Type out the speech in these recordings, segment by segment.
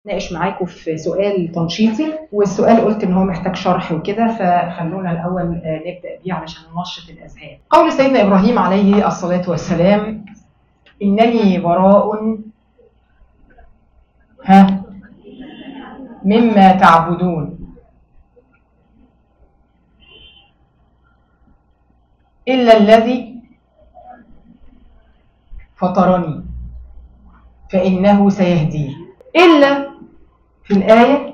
ناقش معاكم في سؤال تنشيطي والسؤال قلت ان هو محتاج شرح وكده فخلونا الاول نبدا بيه علشان ننشط الاذهان. قول سيدنا ابراهيم عليه الصلاه والسلام انني براء ها مما تعبدون الا الذي فطرني فانه سيهديه الا في الآية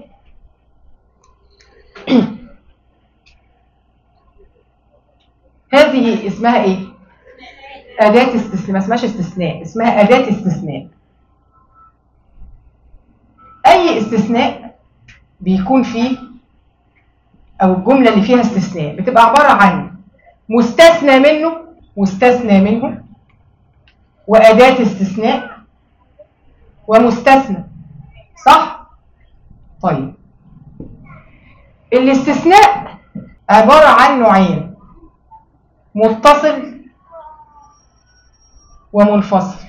هذه اسمها ايه أداة استثناء ما اسمهاش استثناء اسمها أداة استثناء أي استثناء بيكون فيه أو الجملة اللي فيها استثناء بتبقى عبارة عن مستثنى منه مستثنى منه وأداة استثناء ومستثنى صح؟ طيب الاستثناء عبارة عن نوعين متصل ومنفصل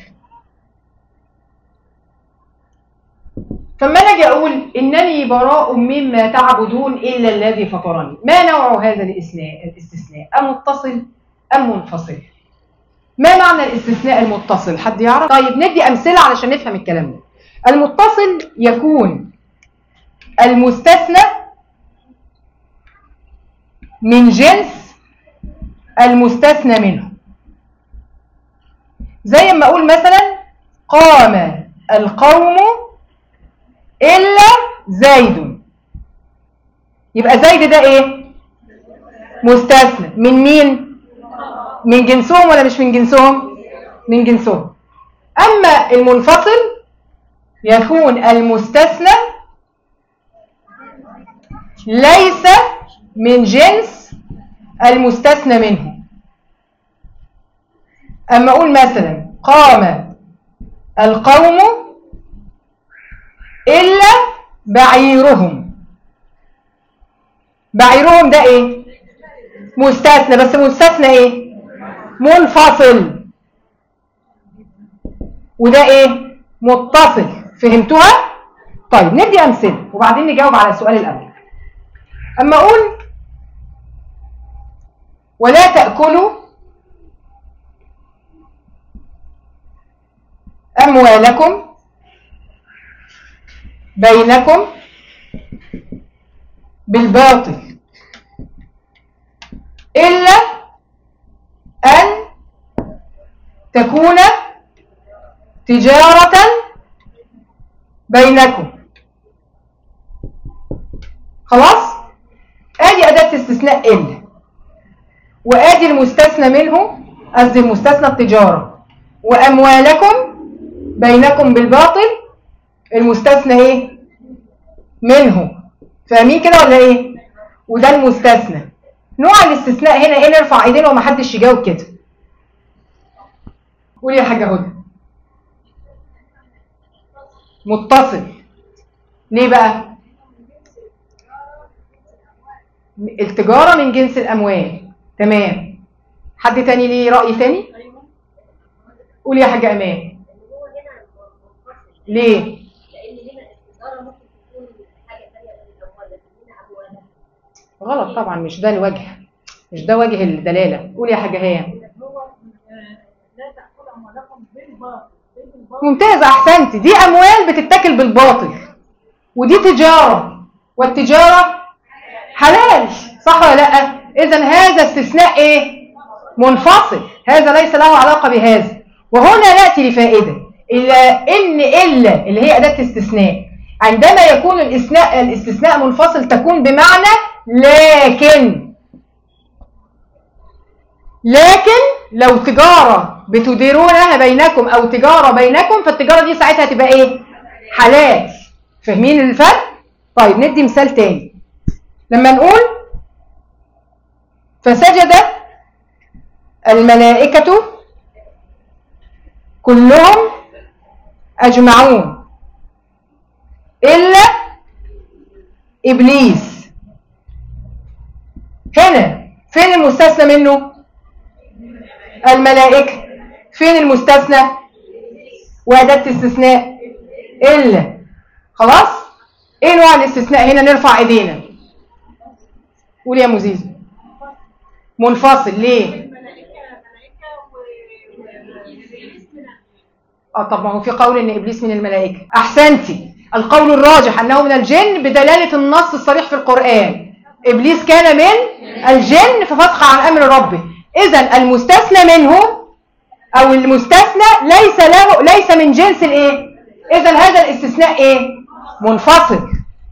فما اجي اقول انني براء مما تعبدون الا الذي فطرني ما نوع هذا الاستثناء الاستثناء امتصل ام منفصل ما معنى الاستثناء المتصل حد يعرف طيب ندي امثله علشان نفهم الكلام ده المتصل يكون المستثنى من جنس المستثنى منه زي ما اقول مثلا قام القوم الا زيد يبقى زيد ده ايه مستثنى من مين من جنسهم ولا مش من جنسهم من جنسهم اما المنفصل يكون المستثنى ليس من جنس المستثنى منه أما أقول مثلا قام القوم إلا بعيرهم بعيرهم ده إيه مستثنى بس مستثنى إيه منفصل وده إيه متصل فهمتوها طيب ندي أمثلة وبعدين نجاوب على السؤال الأول أما أقول ولا تأكلوا أموالكم بينكم بالباطل إلا أن تكون تجارة بينكم خلاص ادي اداه استثناء الا وادي المستثنى منه قصدي المستثنى التجاره واموالكم بينكم بالباطل المستثنى ايه منه فاهمين كده ولا ايه وده المستثنى نوع الاستثناء هنا ايه نرفع ايدينا ومحدش يجاوب كده قولي يا حاجه هدى متصل ليه بقى التجارة من جنس الأموال تمام حد تاني ليه رأي تاني قولي يا حاجة أمان ليه غلط طبعا مش ده الوجه مش ده وجه الدلالة قولي يا حاجة هيام ممتازة أحسنتي دي أموال بتتاكل بالباطل ودي تجارة والتجارة حلال صح ولا لا إذا هذا استثناء إيه منفصل هذا ليس له علاقة بهذا وهنا نأتي لفائدة إلا إن إلا اللي هي أداة استثناء عندما يكون الاستثناء الاستثناء منفصل تكون بمعنى لكن لكن لو تجارة بتديرونها بينكم أو تجارة بينكم فالتجارة دي ساعتها تبقى إيه؟ حلال فاهمين الفرق؟ طيب ندي مثال تاني لما نقول فسجد الملائكة كلهم أجمعون إلا إبليس هنا فين المستثنى منه الملائكة فين المستثنى وأداة استثناء إلا خلاص ايه نوع الاستثناء هنا نرفع ايدينا قول يا مزيز منفصل ليه اه طب ما هو في قول ان ابليس من الملائكه احسنتي القول الراجح انه من الجن بدلاله النص الصريح في القران ابليس كان من الجن ففسق عن امر ربه اذا المستثنى منه او المستثنى ليس له ليس من جنس الايه اذا هذا الاستثناء ايه منفصل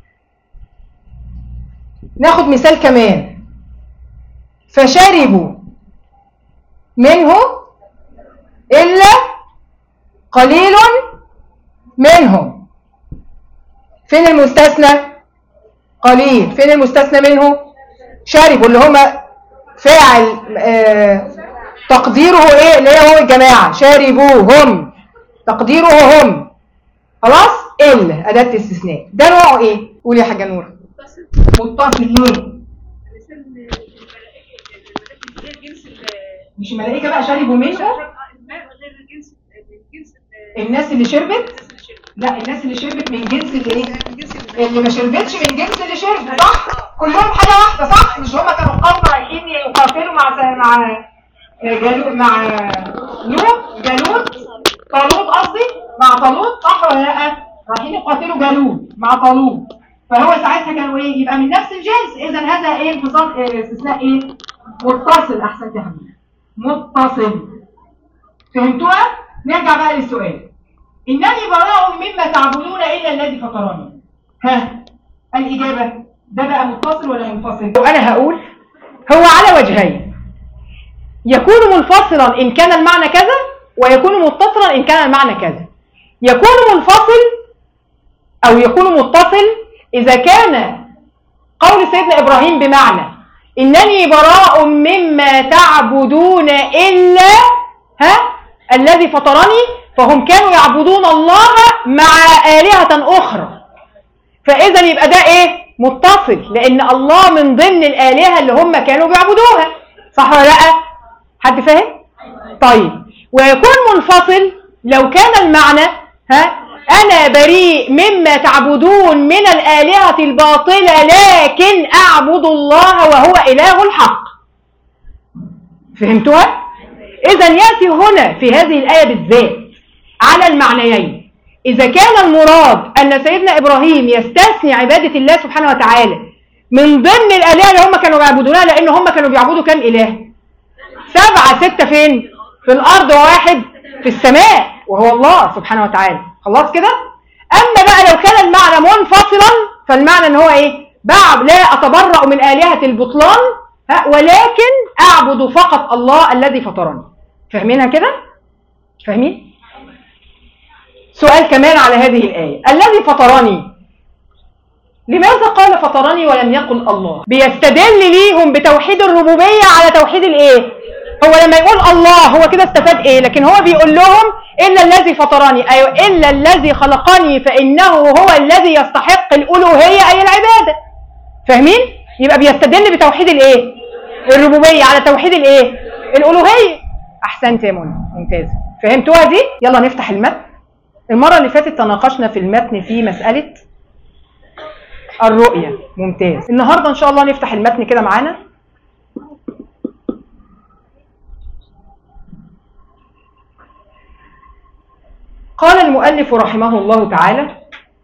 ناخد مثال كمان فشربوا منه الا قليل منهم فين المستثنى قليل فين المستثنى منه شربوا اللي هم فاعل آه تقديره ايه اللي هي هو الجماعه شاربوهم تقديره هم خلاص الا اداه استثناء ده نوعه ايه قولي يا حاجه نور متصل ليه مش الملائكه بقى شربوا منه الناس اللي شربت لا الناس اللي شربت من جنس الايه اللي ما شربتش من جنس اللي شرب صح كلهم حاجه واحده صح مش هما كانوا قوم رايحين يقاتلوا مع مع جالوت مع لوط جالوت طالوت قصدي مع طالوت صح ولا لا رايحين يقاتلوا جالوت مع طالوت فهو ساعتها كانوا ايه يبقى من نفس الجنس اذا هذا ايه انفصال استثناء ايه متصل احسن تهميش متصل فهمتوها نرجع بقى للسؤال انني براء مما تعبدون الا الذي فطرني ها الاجابه ده بقى متصل ولا منفصل وانا هقول هو على وجهين يكون منفصلا ان كان المعنى كذا ويكون متصلا ان كان المعنى كذا يكون منفصل او يكون متصل اذا كان قول سيدنا ابراهيم بمعنى انني براء مما تعبدون الا ها الذي فطرني فهم كانوا يعبدون الله مع آلهة أخرى فإذا يبقى ده إيه متصل لأن الله من ضمن الآلهة اللي هم كانوا بيعبدوها صح ولا لا حد فاهم طيب ويكون منفصل لو كان المعنى ها أنا بريء مما تعبدون من الآلهة الباطلة لكن أعبد الله وهو إله الحق فهمتوها؟ إذا يأتي هنا في هذه الآية بالذات على المعنيين إذا كان المراد أن سيدنا إبراهيم يستثني عبادة الله سبحانه وتعالى من ضمن الآلهة اللي هم كانوا بيعبدونها لأن هم كانوا بيعبدوا كام إله؟ سبعة ستة فين؟ في الأرض وواحد في السماء وهو الله سبحانه وتعالى خلاص كده؟ أما بقى لو كان المعنى منفصلا فالمعنى إن هو إيه؟ بعد لا أتبرأ من آلهة البطلان ها ولكن أعبد فقط الله الذي فطرني فاهمينها كده؟ فاهمين؟ سؤال كمان على هذه الآية الذي فطرني لماذا قال فطرني ولم يقل الله بيستدل ليهم بتوحيد الربوبية على توحيد الايه هو لما يقول الله هو كده استفاد ايه لكن هو بيقول لهم الا الذي فطرني ايوه الا الذي خلقني فانه هو الذي يستحق الالوهية اي العبادة فاهمين يبقى بيستدل بتوحيد الايه الربوبية على توحيد الايه الالوهية احسنت يا منى ممتاز فهمتوها دي يلا نفتح المتن المرة اللي فاتت تناقشنا في المتن في مسألة الرؤية ممتاز النهاردة إن شاء الله نفتح المتن كده معانا قال المؤلف رحمه الله تعالى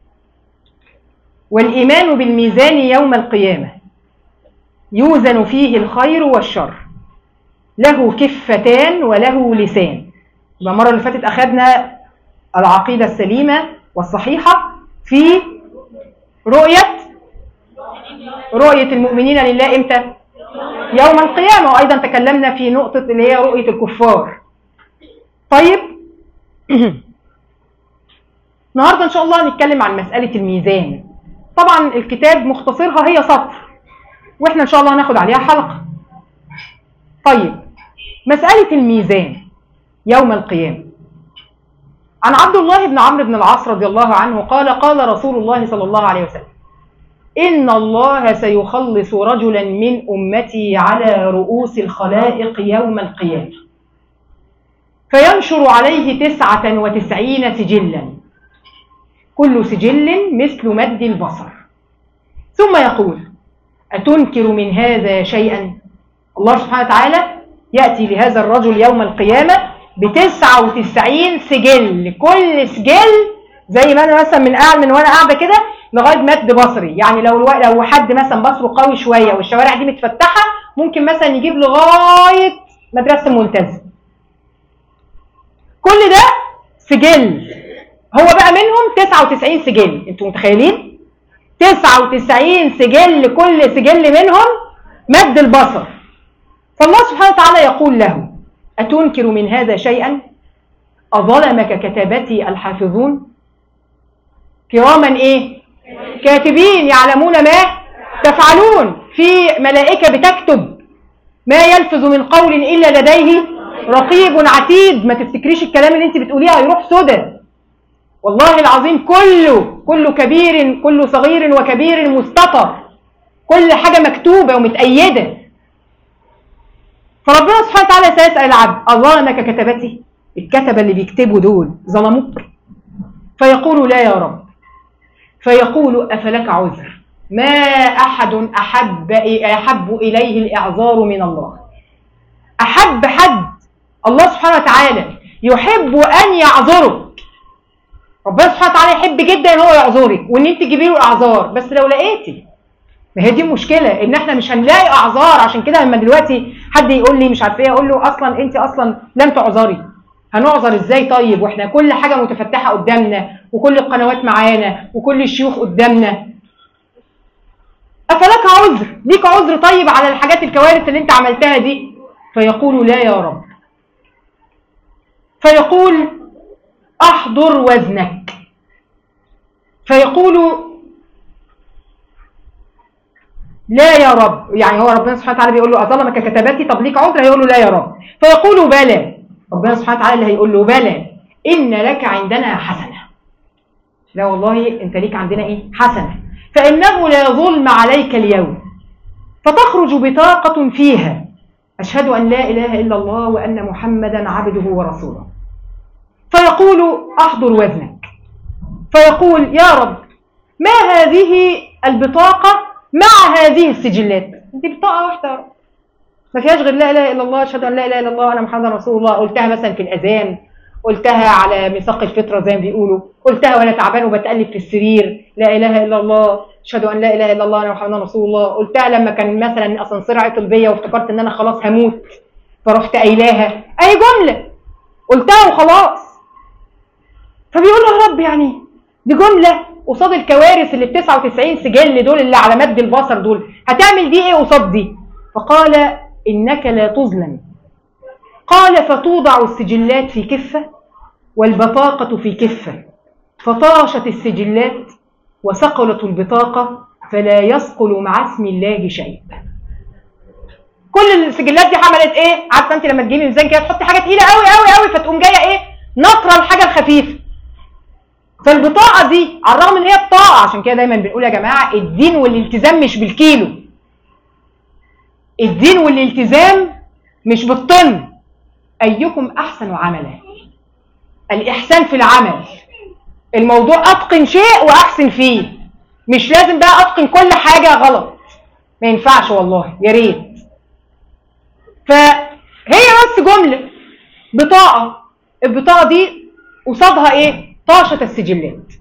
والإيمان بالميزان يوم القيامة يوزن فيه الخير والشر له كفتان وله لسان يبقى المرة اللي فاتت أخذنا العقيدة السليمة والصحيحة في رؤية رؤية المؤمنين لله امتى؟ يوم القيامة وأيضا تكلمنا في نقطة اللي هي رؤية الكفار طيب النهاردة إن شاء الله هنتكلم عن مسألة الميزان طبعا الكتاب مختصرها هي سطر واحنا إن شاء الله هناخد عليها حلقة طيب مسألة الميزان يوم القيامة عن عبد الله بن عمرو بن العاص رضي الله عنه قال قال رسول الله صلى الله عليه وسلم إن الله سيخلص رجلا من أمتي على رؤوس الخلائق يوم القيامة فينشر عليه تسعة وتسعين سجلا كل سجل مثل مد البصر ثم يقول أتنكر من هذا شيئا الله سبحانه وتعالى يأتي لهذا الرجل يوم القيامة بتسعة وتسعين سجل كل سجل زي ما أنا مثلا من قاعد من وأنا قاعدة كده لغاية مد بصري يعني لو الو... لو حد مثلا بصره قوي شوية والشوارع دي متفتحة ممكن مثلا يجيب لغاية مدرسة المنتزه كل ده سجل هو بقى منهم 99 سجل انتوا متخيلين 99 سجل كل سجل منهم مد البصر فالله سبحانه وتعالى يقول له أتنكر من هذا شيئا أظلمك كتابتي الحافظون كراما إيه كاتبين يعلمون ما تفعلون في ملائكة بتكتب ما يلفظ من قول إلا لديه رقيب عتيد ما تفتكريش الكلام اللي انت بتقوليه هيروح سدى والله العظيم كله كله كبير كله صغير وكبير مستطر كل حاجة مكتوبة ومتأيدة فربنا سبحانه وتعالى سيسأل العبد الله أنك كتبتي الكتبة اللي بيكتبوا دول ظلموك فيقول لا يا رب فيقول أفلك عذر ما أحد أحب, أحب إليه الإعذار من الله أحب حد الله سبحانه وتعالى يحب أن يعذرك ربنا سبحانه وتعالى يحب جدا ان هو يعذرك وان انت تجيبي له اعذار بس لو لقيتي ما هي دي المشكله ان احنا مش هنلاقي اعذار عشان كده لما دلوقتي حد يقول لي مش عارف ايه اقول له اصلا انت اصلا لم تعذري هنعذر ازاي طيب واحنا كل حاجه متفتحه قدامنا وكل القنوات معانا وكل الشيوخ قدامنا افلك عذر ليك عذر طيب على الحاجات الكوارث اللي انت عملتها دي فيقول لا يا رب فيقول احضر وزنك فيقول لا يا رب يعني هو ربنا سبحانه وتعالى بيقول له أظلمك كتباتي طب ليك عذر هيقول له لا يا رب فيقول بلى ربنا سبحانه وتعالى اللي هيقول له بلى إن لك عندنا حسنة لا والله أنت ليك عندنا إيه حسنة فإنه لا ظلم عليك اليوم فتخرج بطاقة فيها أشهد أن لا إله إلا الله وأن محمدا عبده ورسوله فيقول أحضر وزنك فيقول يا رب ما هذه البطاقة مع هذه السجلات دي بطاقة واحدة يا رب ما فيهاش غير لا اله الا الله اشهد ان لا اله الا الله وانا محمد رسول الله قلتها مثلا في الاذان قلتها على ميثاق الفطره زي ما بيقولوا قلتها وانا تعبان وبتقلب في السرير لا اله الا الله اشهد ان لا اله الا الله وانا محمد رسول الله قلتها لما كان مثلا الاسانسير عطل بيا وافتكرت ان انا خلاص هموت فرحت قايلاها اي جمله قلتها وخلاص فبيقول له يا رب يعني دي جمله قصاد الكوارث اللي ب 99 سجل دول اللي على مد البصر دول هتعمل دي ايه قصاد دي فقال انك لا تظلم قال فتوضع السجلات في كفه والبطاقه في كفه فطاشت السجلات وثقلت البطاقه فلا يثقل مع اسم الله شيء كل السجلات دي عملت ايه عارفه انت لما تجيبي ميزان كده تحطي حاجه تقيله قوي قوي قوي فتقوم جايه ايه نطره الحاجه الخفيفه فالبطاقه دي على الرغم ان هي بطاقه عشان كده دايما بنقول يا جماعه الدين والالتزام مش بالكيلو الدين والالتزام مش بالطن ايكم احسن عملا الاحسان في العمل الموضوع اتقن شيء واحسن فيه مش لازم بقى اتقن كل حاجه غلط ما ينفعش والله يا ريت فهي بس جمله بطاقه البطاقه دي قصادها ايه طاشة السجلات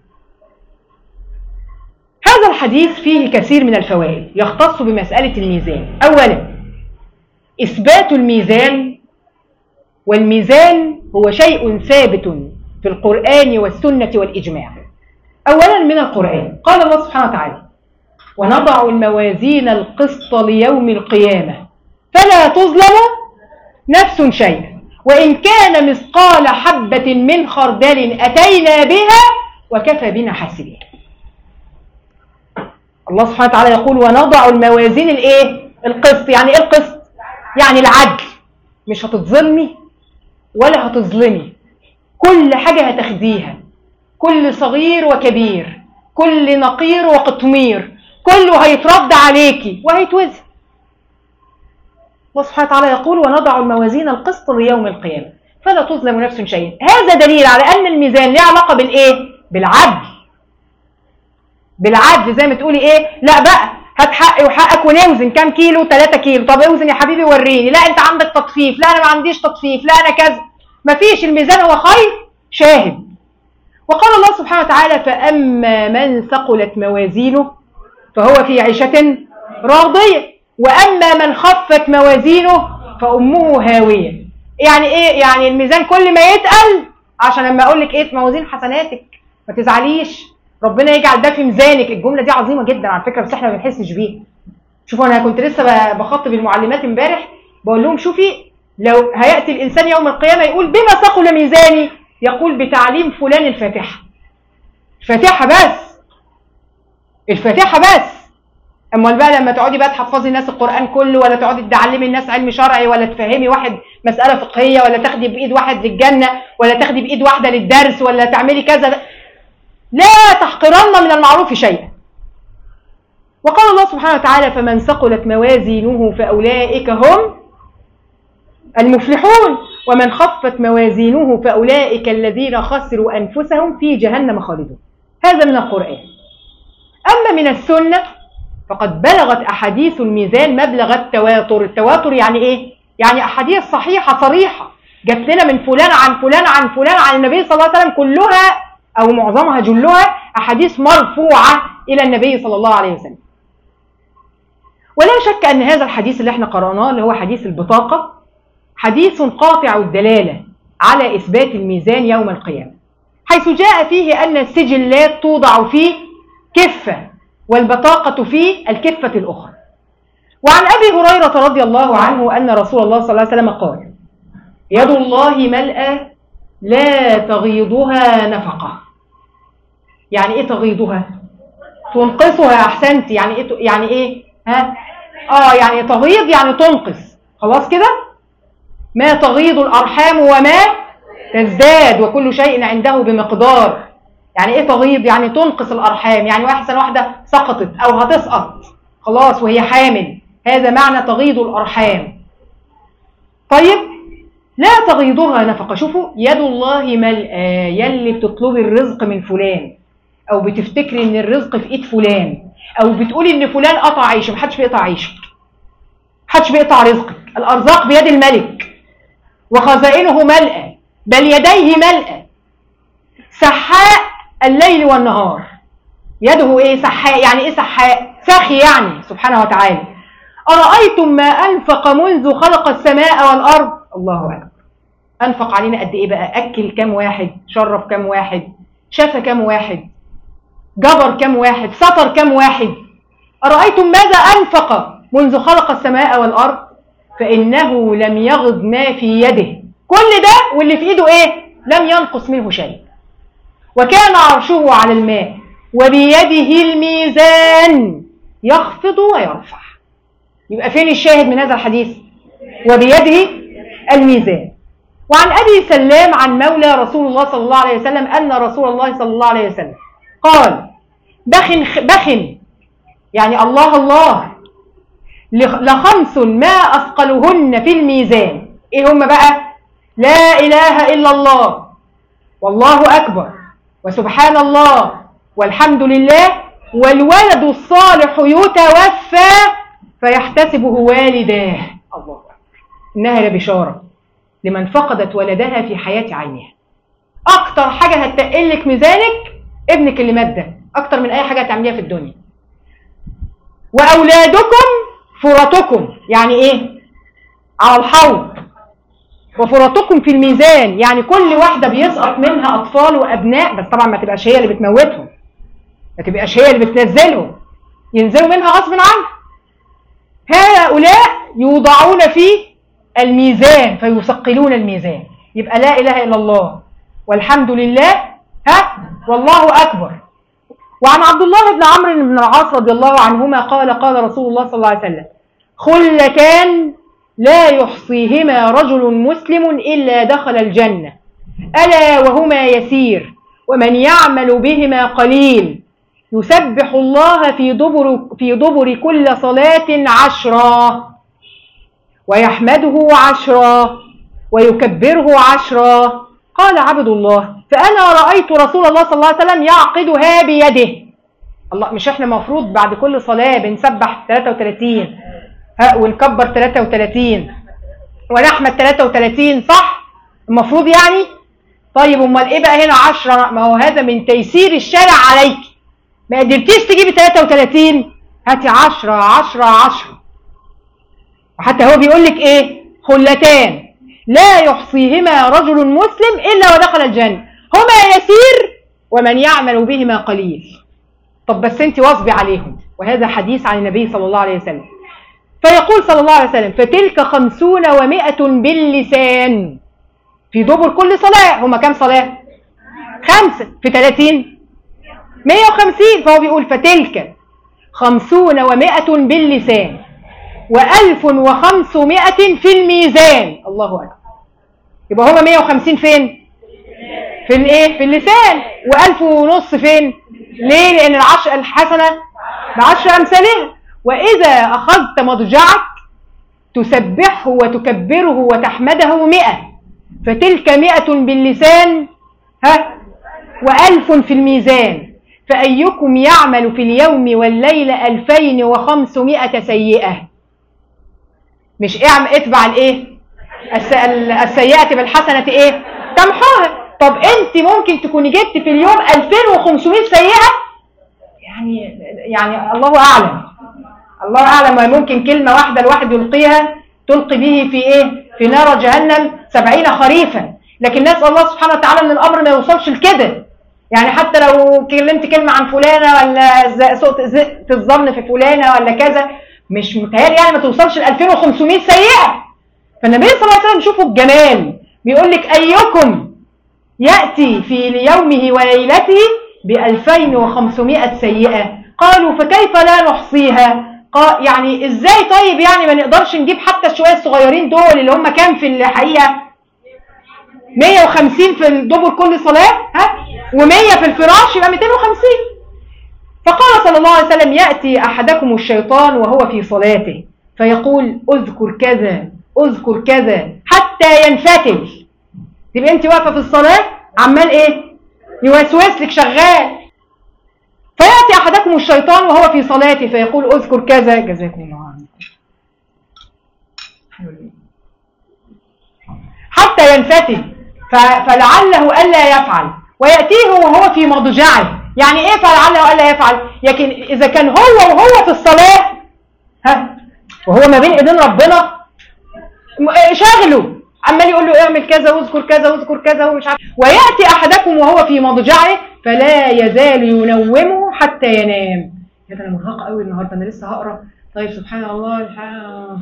هذا الحديث فيه كثير من الفوائد يختص بمسألة الميزان أولا إثبات الميزان والميزان هو شيء ثابت في القرآن والسنة والإجماع أولا من القرآن قال الله سبحانه وتعالى ونضع الموازين القسط ليوم القيامة فلا تظلم نفس شيئا وإن كان مثقال حبة من خردل أتينا بها وكفى بنا حاسبين الله سبحانه وتعالى يقول ونضع الموازين الايه القسط يعني ايه القسط يعني العدل مش هتظلمي ولا هتظلمي كل حاجة هتاخديها كل صغير وكبير كل نقير وقطمير كله هيترد عليكي وهيتوزن الله سبحانه وتعالى يقول ونضع الموازين القسط ليوم القيامة فلا تظلم نفس شيئا هذا دليل على أن الميزان له علاقة بالإيه؟ بالعدل بالعدل زي ما تقولي ايه لا بقى هات حقي وحقك ونوزن كام كيلو 3 كيلو طب اوزن يا حبيبي وريني لا انت عندك تطفيف لا انا ما عنديش تطفيف لا انا كذا مفيش الميزان هو خير شاهد وقال الله سبحانه وتعالى فأما من ثقلت موازينه فهو في عيشة راضية وأما من خفت موازينه فأمه هاوية يعني إيه؟ يعني الميزان كل ما يتقل عشان لما أقول لك إيه موازين حسناتك ما تزعليش ربنا يجعل ده في ميزانك الجملة دي عظيمة جدا على فكرة بس احنا ما بنحسش بيها شوفوا أنا كنت لسه بخاطب المعلمات امبارح بقول لهم شوفي لو هيأتي الإنسان يوم القيامة يقول بما ثقل ميزاني يقول بتعليم فلان الفاتحة الفاتحة بس الفاتحة بس امال بقى لما تقعدي بقى تحفظي الناس القرآن كله ولا تقعدي تعلمي الناس علم شرعي ولا تفهمي واحد مسألة فقهية ولا تاخدي بإيد واحد للجنة ولا تاخدي بإيد واحدة للدرس ولا تعملي كذا لا تحقرن من المعروف شيئا وقال الله سبحانه وتعالى فمن ثقلت موازينه فأولئك هم المفلحون ومن خفت موازينه فأولئك الذين خسروا أنفسهم في جهنم خالدون هذا من القرآن أما من السنة فقد بلغت أحاديث الميزان مبلغ التواتر التواتر يعني إيه؟ يعني أحاديث صحيحة صريحة جات لنا من فلان عن فلان عن فلان عن النبي صلى الله عليه وسلم كلها أو معظمها جلها أحاديث مرفوعة إلى النبي صلى الله عليه وسلم ولا شك أن هذا الحديث اللي احنا قرأناه اللي هو حديث البطاقة حديث قاطع الدلالة على إثبات الميزان يوم القيامة حيث جاء فيه أن السجلات توضع في كفة والبطاقة في الكفة الأخرى وعن أبي هريرة رضي الله عنه أن رسول الله صلى الله عليه وسلم قال يد الله ملأى لا تغيضها نفقة يعني إيه تغيضها؟ تنقصها أحسنت يعني إيه يعني إيه؟ ها؟ آه يعني تغيض يعني تنقص خلاص كده؟ ما تغيض الأرحام وما تزداد وكل شيء عنده بمقدار يعني ايه تغيض يعني تنقص الأرحام يعني واحدة واحدة سقطت أو هتسقط خلاص وهي حامل هذا معنى تغيض الأرحام طيب لا تغيضها نفقة شوفوا يد الله ملأى يلي بتطلبي الرزق من فلان أو بتفتكري إن الرزق في إيد فلان أو بتقولي إن فلان قطع عيشه محدش بيقطع عيشك محدش بيقطع رزقك الأرزاق بيد الملك وخزائنه ملأى بل يديه ملأى سحاء الليل والنهار يده ايه سحاء يعني ايه سحاء سخي يعني سبحانه وتعالى أرأيتم ما أنفق منذ خلق السماء والأرض الله أكبر أنفق علينا قد إيه بقى أكل كم واحد شرف كم واحد شفى كم واحد جبر كم واحد سطر كم واحد أرأيتم ماذا أنفق منذ خلق السماء والأرض فإنه لم يغض ما في يده كل ده واللي في إيده إيه لم ينقص منه شيء وكان عرشه على الماء وبيده الميزان يخفض ويرفع يبقى فين الشاهد من هذا الحديث وبيده الميزان وعن أبي سلام عن مولى رسول الله صلى الله عليه وسلم أن رسول الله صلى الله عليه وسلم قال بخن بخن يعني الله الله لخمس ما أثقلهن في الميزان إيه هم بقى لا إله إلا الله والله أكبر وسبحان الله والحمد لله والولد الصالح يتوفى فيحتسبه والداه الله أكبر إنها لبشارة لمن فقدت ولدها في حياة عينها أكتر حاجة هتقلك ميزانك ابنك اللي مات ده أكتر من أي حاجة هتعمليها في الدنيا وأولادكم فرطكم يعني إيه على الحوض وفرطكم في الميزان يعني كل واحدة بيسقط منها أطفال وأبناء بس طبعا ما تبقاش هي اللي بتموتهم ما تبقاش هي اللي بتنزلهم ينزلوا منها غصب عنها هؤلاء يوضعون في الميزان فيثقلون الميزان يبقى لا إله إلا الله والحمد لله ها والله أكبر وعن عبد الله بن عمرو بن العاص رضي الله عنهما قال قال رسول الله صلى الله عليه وسلم خلتان لا يحصيهما رجل مسلم إلا دخل الجنة ألا وهما يسير ومن يعمل بهما قليل يسبح الله في دبر, في دبر كل صلاة عشرا ويحمده عشرا ويكبره عشرا قال عبد الله فأنا رأيت رسول الله صلى الله عليه وسلم يعقدها بيده الله مش احنا المفروض بعد كل صلاة بنسبح 33 ها ونكبر 33 ونحمد 33 صح المفروض يعني طيب امال ايه بقى هنا 10 ما هو هذا من تيسير الشارع عليك ما قدرتيش تجيبي 33 هاتي 10 10 10 وحتى هو بيقول لك ايه خلتان لا يحصيهما رجل مسلم الا ودخل الجنه هما يسير ومن يعمل بهما قليل طب بس انت واظبي عليهم وهذا حديث عن النبي صلى الله عليه وسلم فيقول صلى الله عليه وسلم فتلك خمسون ومائة باللسان في دبر كل صلاة هما كام صلاة خمسة في ثلاثين مية وخمسين فهو بيقول فتلك خمسون ومائة باللسان وألف وخمسمائة في الميزان الله أكبر يبقى هما مية وخمسين فين في الايه في اللسان وألف ونص فين ليه لأن العشر الحسنة بعشر أمثالها وإذا أخذت مضجعك تسبحه وتكبره وتحمده مئة فتلك مئة باللسان ها وألف في الميزان فأيكم يعمل في اليوم والليلة ألفين وخمسمائة سيئة مش اعمل اتبع الايه السيئة بالحسنة ايه تمحوها طب انت ممكن تكوني جبت في اليوم 2500 سيئة يعني يعني الله اعلم الله اعلم ممكن كلمة واحدة الواحد يلقيها تلقي به في ايه في نار جهنم سبعين خريفا لكن نسأل الله سبحانه وتعالى ان الامر ما يوصلش لكده يعني حتى لو كلمت كلمة عن فلانة ولا سوء الظن في فلانة ولا كذا مش متهيألي يعني ما توصلش ل 2500 سيئة فالنبي صلى الله عليه وسلم شوفوا الجمال بيقول لك أيكم يأتي في يومه وليلته ب 2500 سيئة قالوا فكيف لا نحصيها قال يعني ازاي طيب يعني ما نقدرش نجيب حتى الشوية الصغيرين دول اللي هم كام في الحقيقة 150 في الدبر كل صلاة ها و100 في الفراش يبقى 250 فقال صلى الله عليه وسلم يأتي أحدكم الشيطان وهو في صلاته فيقول اذكر كذا اذكر كذا حتى ينفتل تبقى انت واقفة في الصلاة عمال ايه يوسوس لك شغال فيأتي أحدكم الشيطان وهو في صلاته فيقول اذكر كذا جزاكم الله عنكم حتى ينفتل فلعله ألا يفعل ويأتيه وهو في مضجعه يعني ايه فلعله ألا يفعل لكن إذا كان هو وهو في الصلاة ها وهو ما بين إيدين ربنا شغله عمال يقول له اعمل كذا واذكر كذا واذكر كذا ومش عارف ويأتي أحدكم وهو في مضجعه فلا يزال ينومه حتى ينام يا ده انا مرهقه قوي النهارده انا لسه هقرا طيب سبحان الله الحمد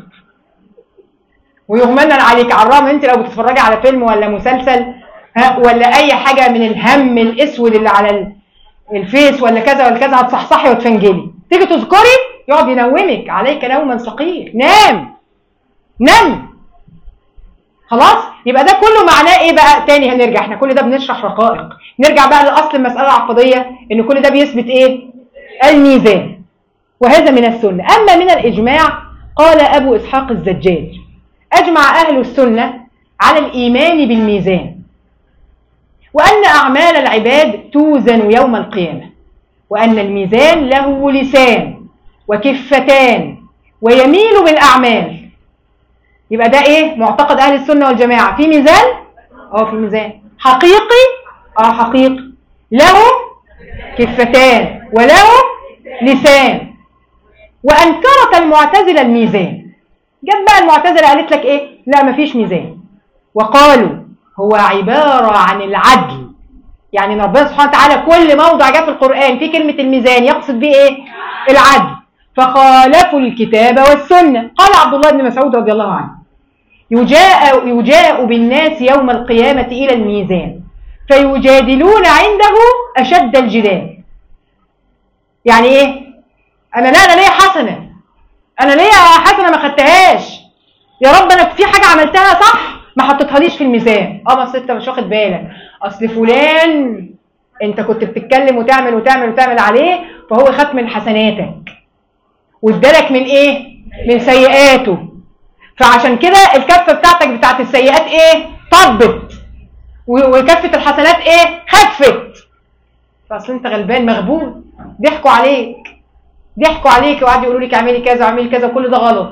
ويغمن عليك عرام انت لو بتتفرجي على فيلم ولا مسلسل ها ولا اي حاجه من الهم الاسود اللي على الفيس ولا كذا ولا كذا هتصحصحي وتفنجلي تيجي تذكري يقعد ينومك عليك نوما ثقيل نام نام خلاص يبقى ده كله معناه ايه بقى تاني هنرجع احنا كل ده بنشرح رقائق نرجع بقى لاصل المساله العقديه ان كل ده بيثبت ايه الميزان وهذا من السنه اما من الاجماع قال ابو اسحاق الزجاج اجمع اهل السنه على الايمان بالميزان وان اعمال العباد توزن يوم القيامه وان الميزان له لسان وكفتان ويميل بالاعمال يبقى ده ايه معتقد اهل السنه والجماعه في ميزان اه في ميزان حقيقي اه حقيقي له كفتان وله لسان وانكرت المعتزله الميزان جت بقى المعتزله قالت لك ايه لا مفيش ميزان وقالوا هو عباره عن العدل يعني ربنا سبحانه وتعالى كل موضع جاء في القران في كلمه الميزان يقصد بيه ايه العدل فخالفوا الكتاب والسنه قال عبد الله بن مسعود رضي الله عنه يجاء, يجاء بالناس يوم القيامة إلى الميزان فيجادلون عنده أشد الجدال يعني إيه؟ أنا لا أنا ليا حسنة أنا ليا حسنة ما خدتهاش يا رب أنا في حاجة عملتها صح ما حطيتهاليش في الميزان اه بس انت مش واخد بالك اصل فلان انت كنت بتتكلم وتعمل وتعمل وتعمل عليه فهو خد من حسناتك وادالك من ايه من سيئاته فعشان كده الكفه بتاعتك بتاعت السيئات ايه طبت وكفه الحسنات ايه خفت اصل انت غلبان مغبون ضحكوا عليك ضحكوا عليك وقعدوا يقولوا لك اعملي كذا واعملي كذا كل ده غلط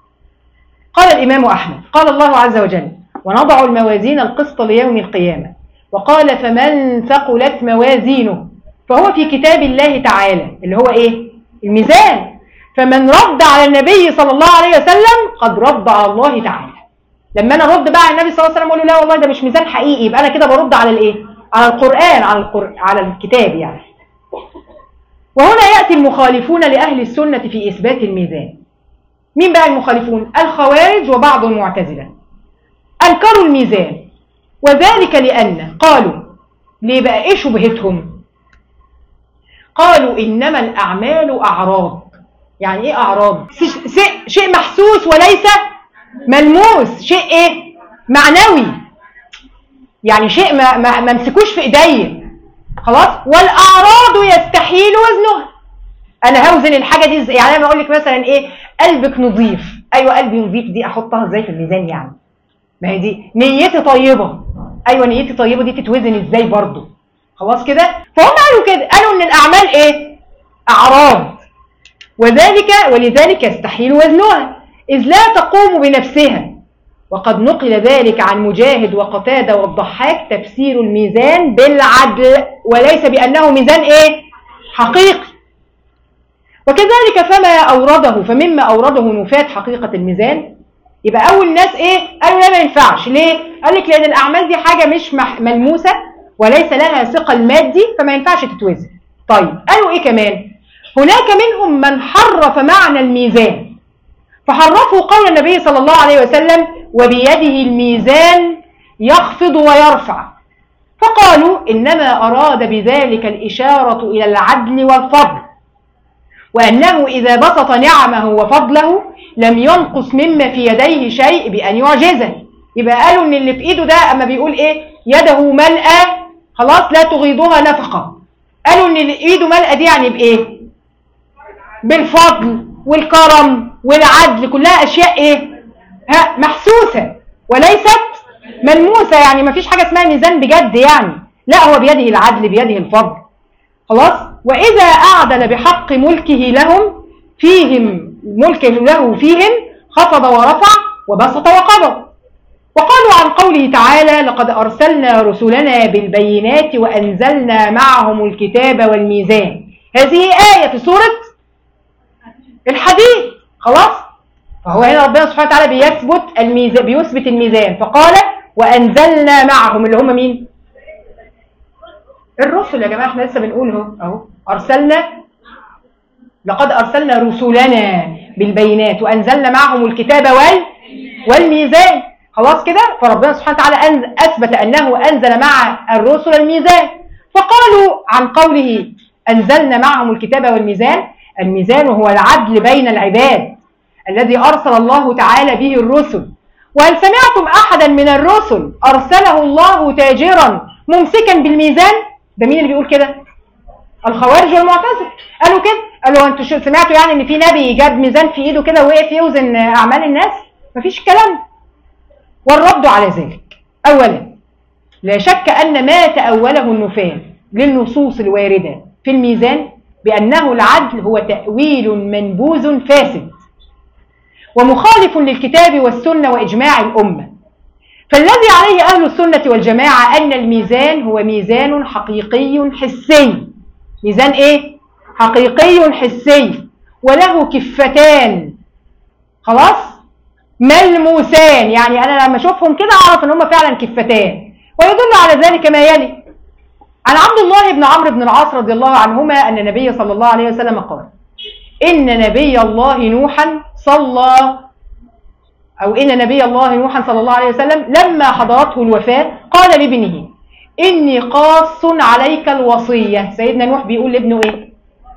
قال الامام احمد قال الله عز وجل ونضع الموازين القسط ليوم القيامه وقال فمن ثقلت موازينه فهو في كتاب الله تعالى اللي هو ايه الميزان فمن رد على النبي صلى الله عليه وسلم قد رد على الله تعالى لما انا ارد بقى على النبي صلى الله عليه وسلم اقول له لا والله ده مش ميزان حقيقي يبقى انا كده برد على الايه على القران على القر... على الكتاب يعني وهنا ياتي المخالفون لاهل السنه في اثبات الميزان مين بقى المخالفون الخوارج وبعض المعتزله انكروا الميزان وذلك لان قالوا ليه بقى ايه شبهتهم قالوا انما الاعمال اعراض يعني ايه اعراض شيء محسوس وليس ملموس شيء ايه معنوي يعني شيء ما ما ما امسكوش في ايديا خلاص والاعراض يستحيل وزنها انا هوزن الحاجه دي ازاي يعني انا بقول لك مثلا ايه قلبك نظيف ايوه قلبي نظيف دي احطها ازاي في الميزان يعني ما هي دي نيتي طيبه ايوه نيتي طيبه دي تتوزن ازاي برضه خلاص كده فهم قالوا كده قالوا ان الاعمال ايه اعراض وذلك ولذلك يستحيل وزنها إذ لا تقوم بنفسها وقد نقل ذلك عن مجاهد وقتادة والضحاك تفسير الميزان بالعدل وليس بأنه ميزان إيه؟ حقيقي وكذلك فما أورده فمما أورده نفاة حقيقة الميزان يبقى أول ناس إيه؟ قالوا لا ما ينفعش ليه؟ قال لك لأن الأعمال دي حاجة مش ملموسة وليس لها ثقل مادي فما ينفعش تتوزن طيب قالوا إيه كمان؟ هناك منهم من حرف معنى الميزان فحرفوا قول النبي صلى الله عليه وسلم وبيده الميزان يخفض ويرفع فقالوا إنما أراد بذلك الإشارة إلى العدل والفضل وأنه إذا بسط نعمه وفضله لم ينقص مما في يديه شيء بأن يعجزه يبقى قالوا إن اللي في إيده ده أما بيقول إيه يده ملأى خلاص لا تغيضها نفقة قالوا إن اللي إيده ملأى دي يعني بإيه بالفضل والكرم والعدل كلها اشياء ايه ها محسوسه وليست ملموسه يعني ما فيش حاجه اسمها ميزان بجد يعني لا هو بيده العدل بيده الفضل خلاص واذا اعدل بحق ملكه لهم فيهم ملكه له فيهم خفض ورفع وبسط وقبض وقالوا عن قوله تعالى لقد أرسلنا رسلنا بالبينات وأنزلنا معهم الكتاب والميزان هذه آية في سورة الحديد خلاص فهو هنا ربنا سبحانه وتعالى بيثبت الميزان بيثبت الميزان فقال وانزلنا معهم اللي هم مين الرسل يا جماعه احنا لسه بنقول اهو اهو ارسلنا لقد ارسلنا رسلنا بالبينات وانزلنا معهم الكتاب وال والميزان خلاص كده فربنا سبحانه وتعالى اثبت انه انزل مع الرسل الميزان فقالوا عن قوله انزلنا معهم الكتاب والميزان الميزان هو العدل بين العباد الذي أرسل الله تعالى به الرسل وهل سمعتم أحدا من الرسل أرسله الله تاجرا ممسكا بالميزان ده مين اللي بيقول كده الخوارج والمعتزله قالوا كده قالوا انتوا سمعتوا يعني ان في نبي جاب ميزان في ايده كده ووقف يوزن اعمال الناس مفيش الكلام والرد على ذلك اولا لا شك ان ما تاوله النفاة للنصوص الوارده في الميزان بأنه العدل هو تأويل منبوذ فاسد ومخالف للكتاب والسنة وإجماع الأمة فالذي عليه أهل السنة والجماعة أن الميزان هو ميزان حقيقي حسي ميزان إيه؟ حقيقي حسي وله كفتان خلاص؟ ملموسان يعني أنا لما أشوفهم كده أعرف أن هم فعلا كفتان ويدل على ذلك ما يلي عن عبد الله بن عمرو بن العاص رضي الله عنهما أن النبي صلى الله عليه وسلم قال إن نبي الله نوحا صلى أو إن نبي الله نوحا صلى الله عليه وسلم لما حضرته الوفاة قال لابنه إني قاص عليك الوصية سيدنا نوح بيقول لابنه إيه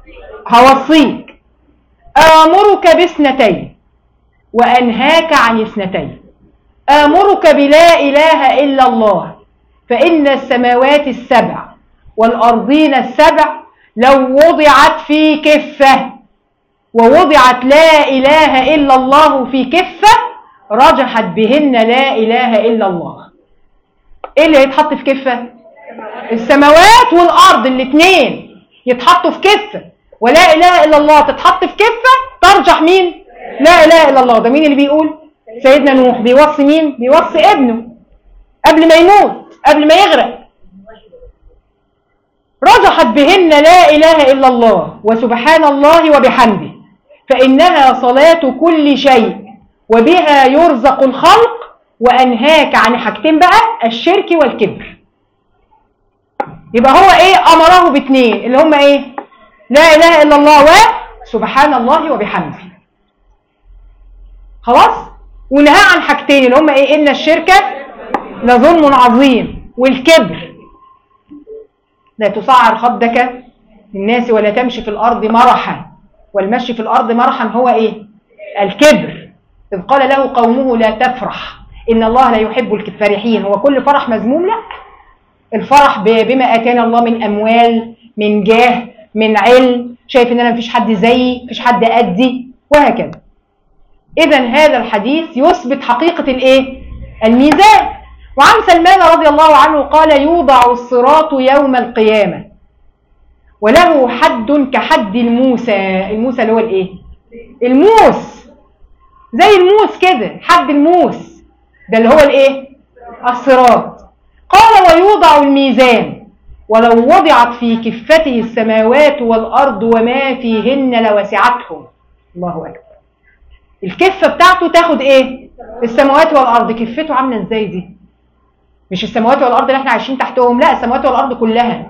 هوصيك آمرك باثنتين وأنهاك عن اثنتين آمرك بلا إله إلا الله فإن السماوات السبع والأرضين السبع لو وضعت في كفة ووضعت لا إله إلا الله في كفة رجحت بهن لا إله إلا الله إيه اللي هيتحط في كفة السماوات والارض الاثنين يتحطوا في كفه ولا اله الا الله تتحط في كفه ترجح مين لا اله الا الله ده مين اللي بيقول سيدنا نوح بيوصي مين بيوصي ابنه قبل ما يموت قبل ما يغرق رجحت بهن لا اله الا الله وسبحان الله وبحمده فانها صلاه كل شيء وبها يرزق الخلق وانهاك عن حاجتين بقى الشرك والكبر يبقى هو ايه امره باثنين اللي هم ايه لا اله الا الله وسبحان الله وبحمده خلاص ونهى عن حاجتين اللي هم ايه ان الشرك لظلم عظيم والكبر لا تصعر خدك للناس ولا تمشي في الارض مرحا والمشي في الارض مرحا هو ايه الكبر اذ قال له قومه لا تفرح ان الله لا يحب الفرحين هو كل فرح مذموم لا الفرح بما اتانا الله من اموال من جاه من علم شايف ان انا مفيش حد زيي مفيش حد قدي وهكذا اذا هذا الحديث يثبت حقيقه الايه الميزان وعن سلمان رضي الله عنه قال يوضع الصراط يوم القيامه وله حد كحد الموسى الموسى اللي هو الايه الموس زي الموس كده حد الموس ده اللي هو الايه الصراط قال ويوضع الميزان ولو وضعت في كفته السماوات والارض وما فيهن لوسعتهم الله اكبر الكفه بتاعته تاخد ايه السماوات والارض كفته عامله ازاي دي مش السماوات والارض اللي احنا عايشين تحتهم لا السماوات والارض كلها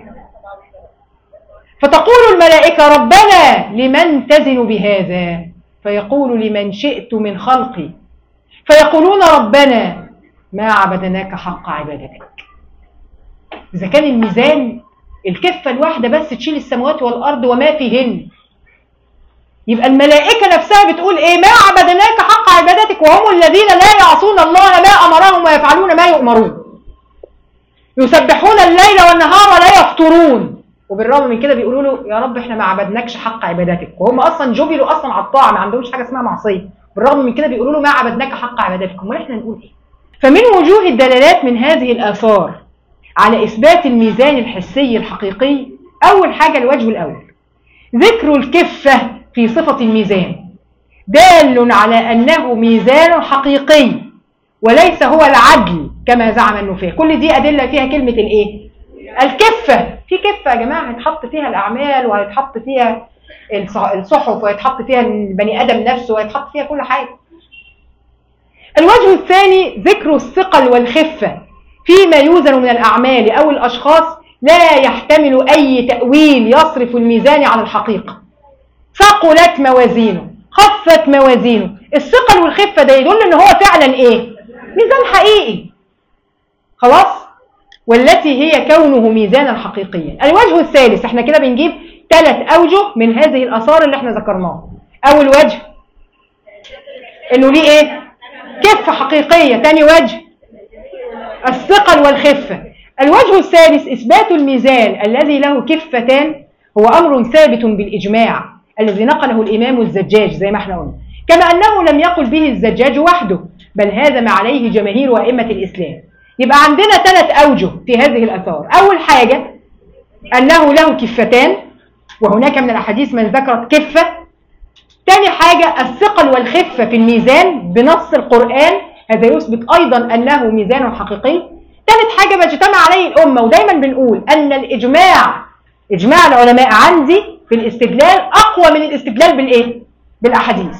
فتقول الملائكه ربنا لمن تزن بهذا فيقول لمن شئت من خلقي فيقولون ربنا ما عبدناك حق عبادتك إذا كان الميزان الكفة الواحدة بس تشيل السماوات والأرض وما فيهن يبقى الملائكة نفسها بتقول إيه ما عبدناك حق عبادتك وهم الذين لا يعصون الله ما أمرهم ويفعلون ما يؤمرون يسبحون الليل والنهار ولا يفطرون وبالرغم من كده بيقولوا له يا رب احنا ما عبدناكش حق عبادتك وهم اصلا جبلوا اصلا على الطاعه ما عندهمش حاجه اسمها معصيه بالرغم من كده بيقولوا له ما عبدناك حق عبادتك امال احنا نقول ايه فمن وجوه الدلالات من هذه الاثار على إثبات الميزان الحسي الحقيقي أول حاجة الوجه الأول ذكر الكفة في صفة الميزان دال على أنه ميزان حقيقي وليس هو العدل كما زعم النفاة كل دي أدلة فيها كلمة الإيه؟ الكفة في كفة يا جماعة هيتحط فيها الأعمال وهيتحط فيها الصحف وهيتحط فيها البني آدم نفسه وهيتحط فيها كل حاجة الوجه الثاني ذكر الثقل والخفة فيما يوزن من الأعمال أو الأشخاص لا يحتمل أي تأويل يصرف الميزان عن الحقيقة ثقلت موازينه خفت موازينه الثقل والخفة ده يدل ان هو فعلا ايه ميزان حقيقي خلاص والتي هي كونه ميزانا حقيقيا الوجه الثالث احنا كده بنجيب ثلاث اوجه من هذه الاثار اللي احنا ذكرناها اول وجه انه ليه ايه كفة حقيقية تاني وجه الثقل والخفة الوجه الثالث إثبات الميزان الذي له كفتان هو أمر ثابت بالإجماع الذي نقله الإمام الزجاج زي ما احنا قلنا كما أنه لم يقل به الزجاج وحده بل هذا ما عليه جماهير وأئمة الإسلام يبقى عندنا ثلاث أوجه في هذه الأثار أول حاجة أنه له كفتان وهناك من الأحاديث من ذكرت كفة ثاني حاجة الثقل والخفة في الميزان بنص القرآن هذا يثبت أيضا أنه ميزان حقيقي ثالث حاجة بتجتمع عليه الأمة ودايما بنقول أن الإجماع إجماع العلماء عندي في الاستدلال أقوى من الاستدلال بالإيه؟ بالأحاديث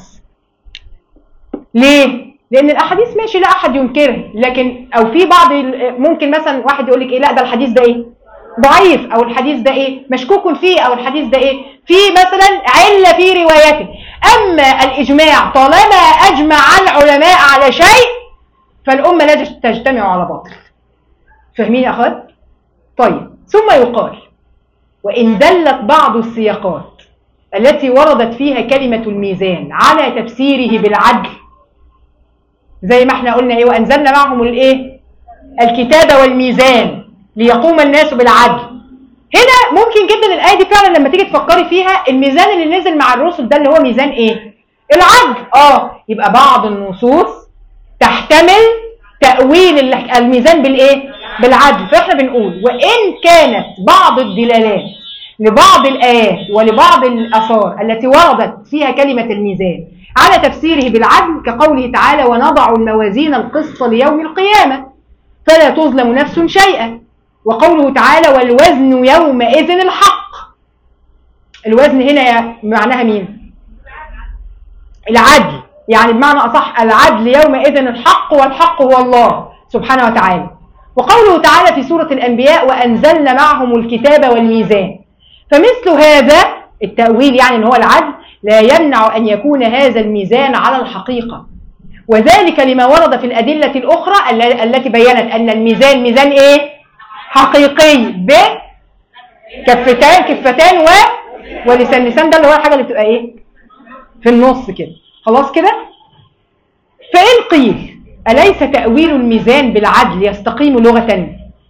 ليه؟ لأن الأحاديث ماشي لا أحد ينكرها لكن أو في بعض ممكن مثلا واحد يقول لك إيه لا ده الحديث ده إيه؟ ضعيف أو الحديث ده إيه؟ مشكوك فيه أو الحديث ده إيه؟ في مثلا علة في روايته أما الإجماع طالما أجمع العلماء على شيء فالأمة لا تجتمع على باطل فاهمين يا أخوات؟ طيب ثم يقال وإن دلت بعض السياقات التي وردت فيها كلمة الميزان على تفسيره بالعدل زي ما احنا قلنا ايه وأنزلنا معهم الايه الكتاب والميزان ليقوم الناس بالعدل هنا ممكن جدا الآية دي فعلا لما تيجي تفكري فيها الميزان اللي نزل مع الرسل ده اللي هو ميزان ايه العدل اه يبقى بعض النصوص تحتمل تأويل الميزان بالايه بالعدل فاحنا بنقول وان كانت بعض الدلالات لبعض الايات ولبعض الاثار التي وردت فيها كلمه الميزان على تفسيره بالعدل كقوله تعالى ونضع الموازين القسط ليوم القيامه فلا تظلم نفس شيئا وقوله تعالى والوزن يومئذ الحق الوزن هنا معناها مين العدل يعني بمعنى أصح العدل يومئذ الحق والحق هو الله سبحانه وتعالى وقوله تعالى في سورة الأنبياء وأنزلنا معهم الكتاب والميزان فمثل هذا التأويل يعني أن هو العدل لا يمنع أن يكون هذا الميزان على الحقيقة وذلك لما ورد في الأدلة الأخرى التي بينت أن الميزان ميزان إيه؟ حقيقي ب كفتان كفتان و ولسان لسان ده اللي هو الحاجة اللي بتبقى إيه؟ في النص كده خلاص كده؟ فإن قيل أليس تأويل الميزان بالعدل يستقيم لغة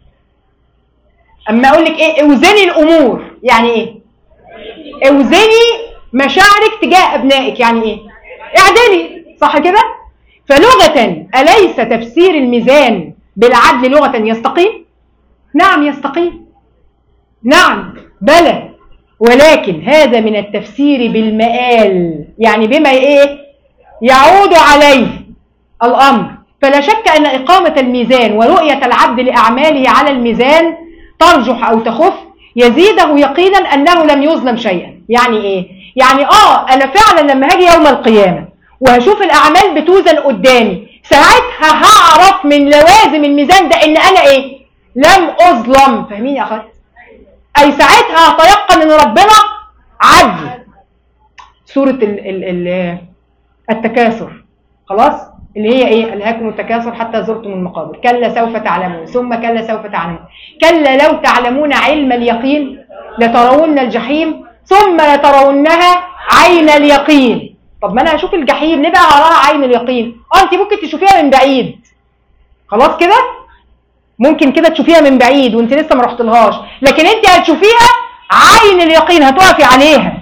أما أقول لك إيه اوزني الأمور يعني إيه اوزني مشاعرك تجاه أبنائك يعني إيه اعدلي صح كده فلغة أليس تفسير الميزان بالعدل لغة يستقيم نعم يستقيم نعم بلى ولكن هذا من التفسير بالمآل يعني بما إيه يعود عليه الأمر فلا شك أن إقامة الميزان ورؤية العبد لأعماله على الميزان ترجح أو تخف يزيده يقينا أنه لم يظلم شيئا يعني إيه؟ يعني آه أنا فعلا لما هاجي يوم القيامة وهشوف الأعمال بتوزن قدامي ساعتها هعرف من لوازم الميزان ده إن أنا إيه؟ لم أظلم فاهمين يا أخوات؟ أي ساعتها هتيقن إن ربنا عدل سورة ال ال ال التكاثر خلاص؟ اللي هي ايه الهاكم التكاثر حتى زرتم المقابر كلا سوف تعلمون ثم كلا سوف تعلمون كلا لو تعلمون علم اليقين لترون الجحيم ثم لترونها عين اليقين طب ما انا هشوف الجحيم ليه بقى اراها عين اليقين اه انت ممكن تشوفيها من بعيد خلاص كده ممكن كده تشوفيها من بعيد وانت لسه ما رحتلهاش لكن انت هتشوفيها عين اليقين هتقفي عليها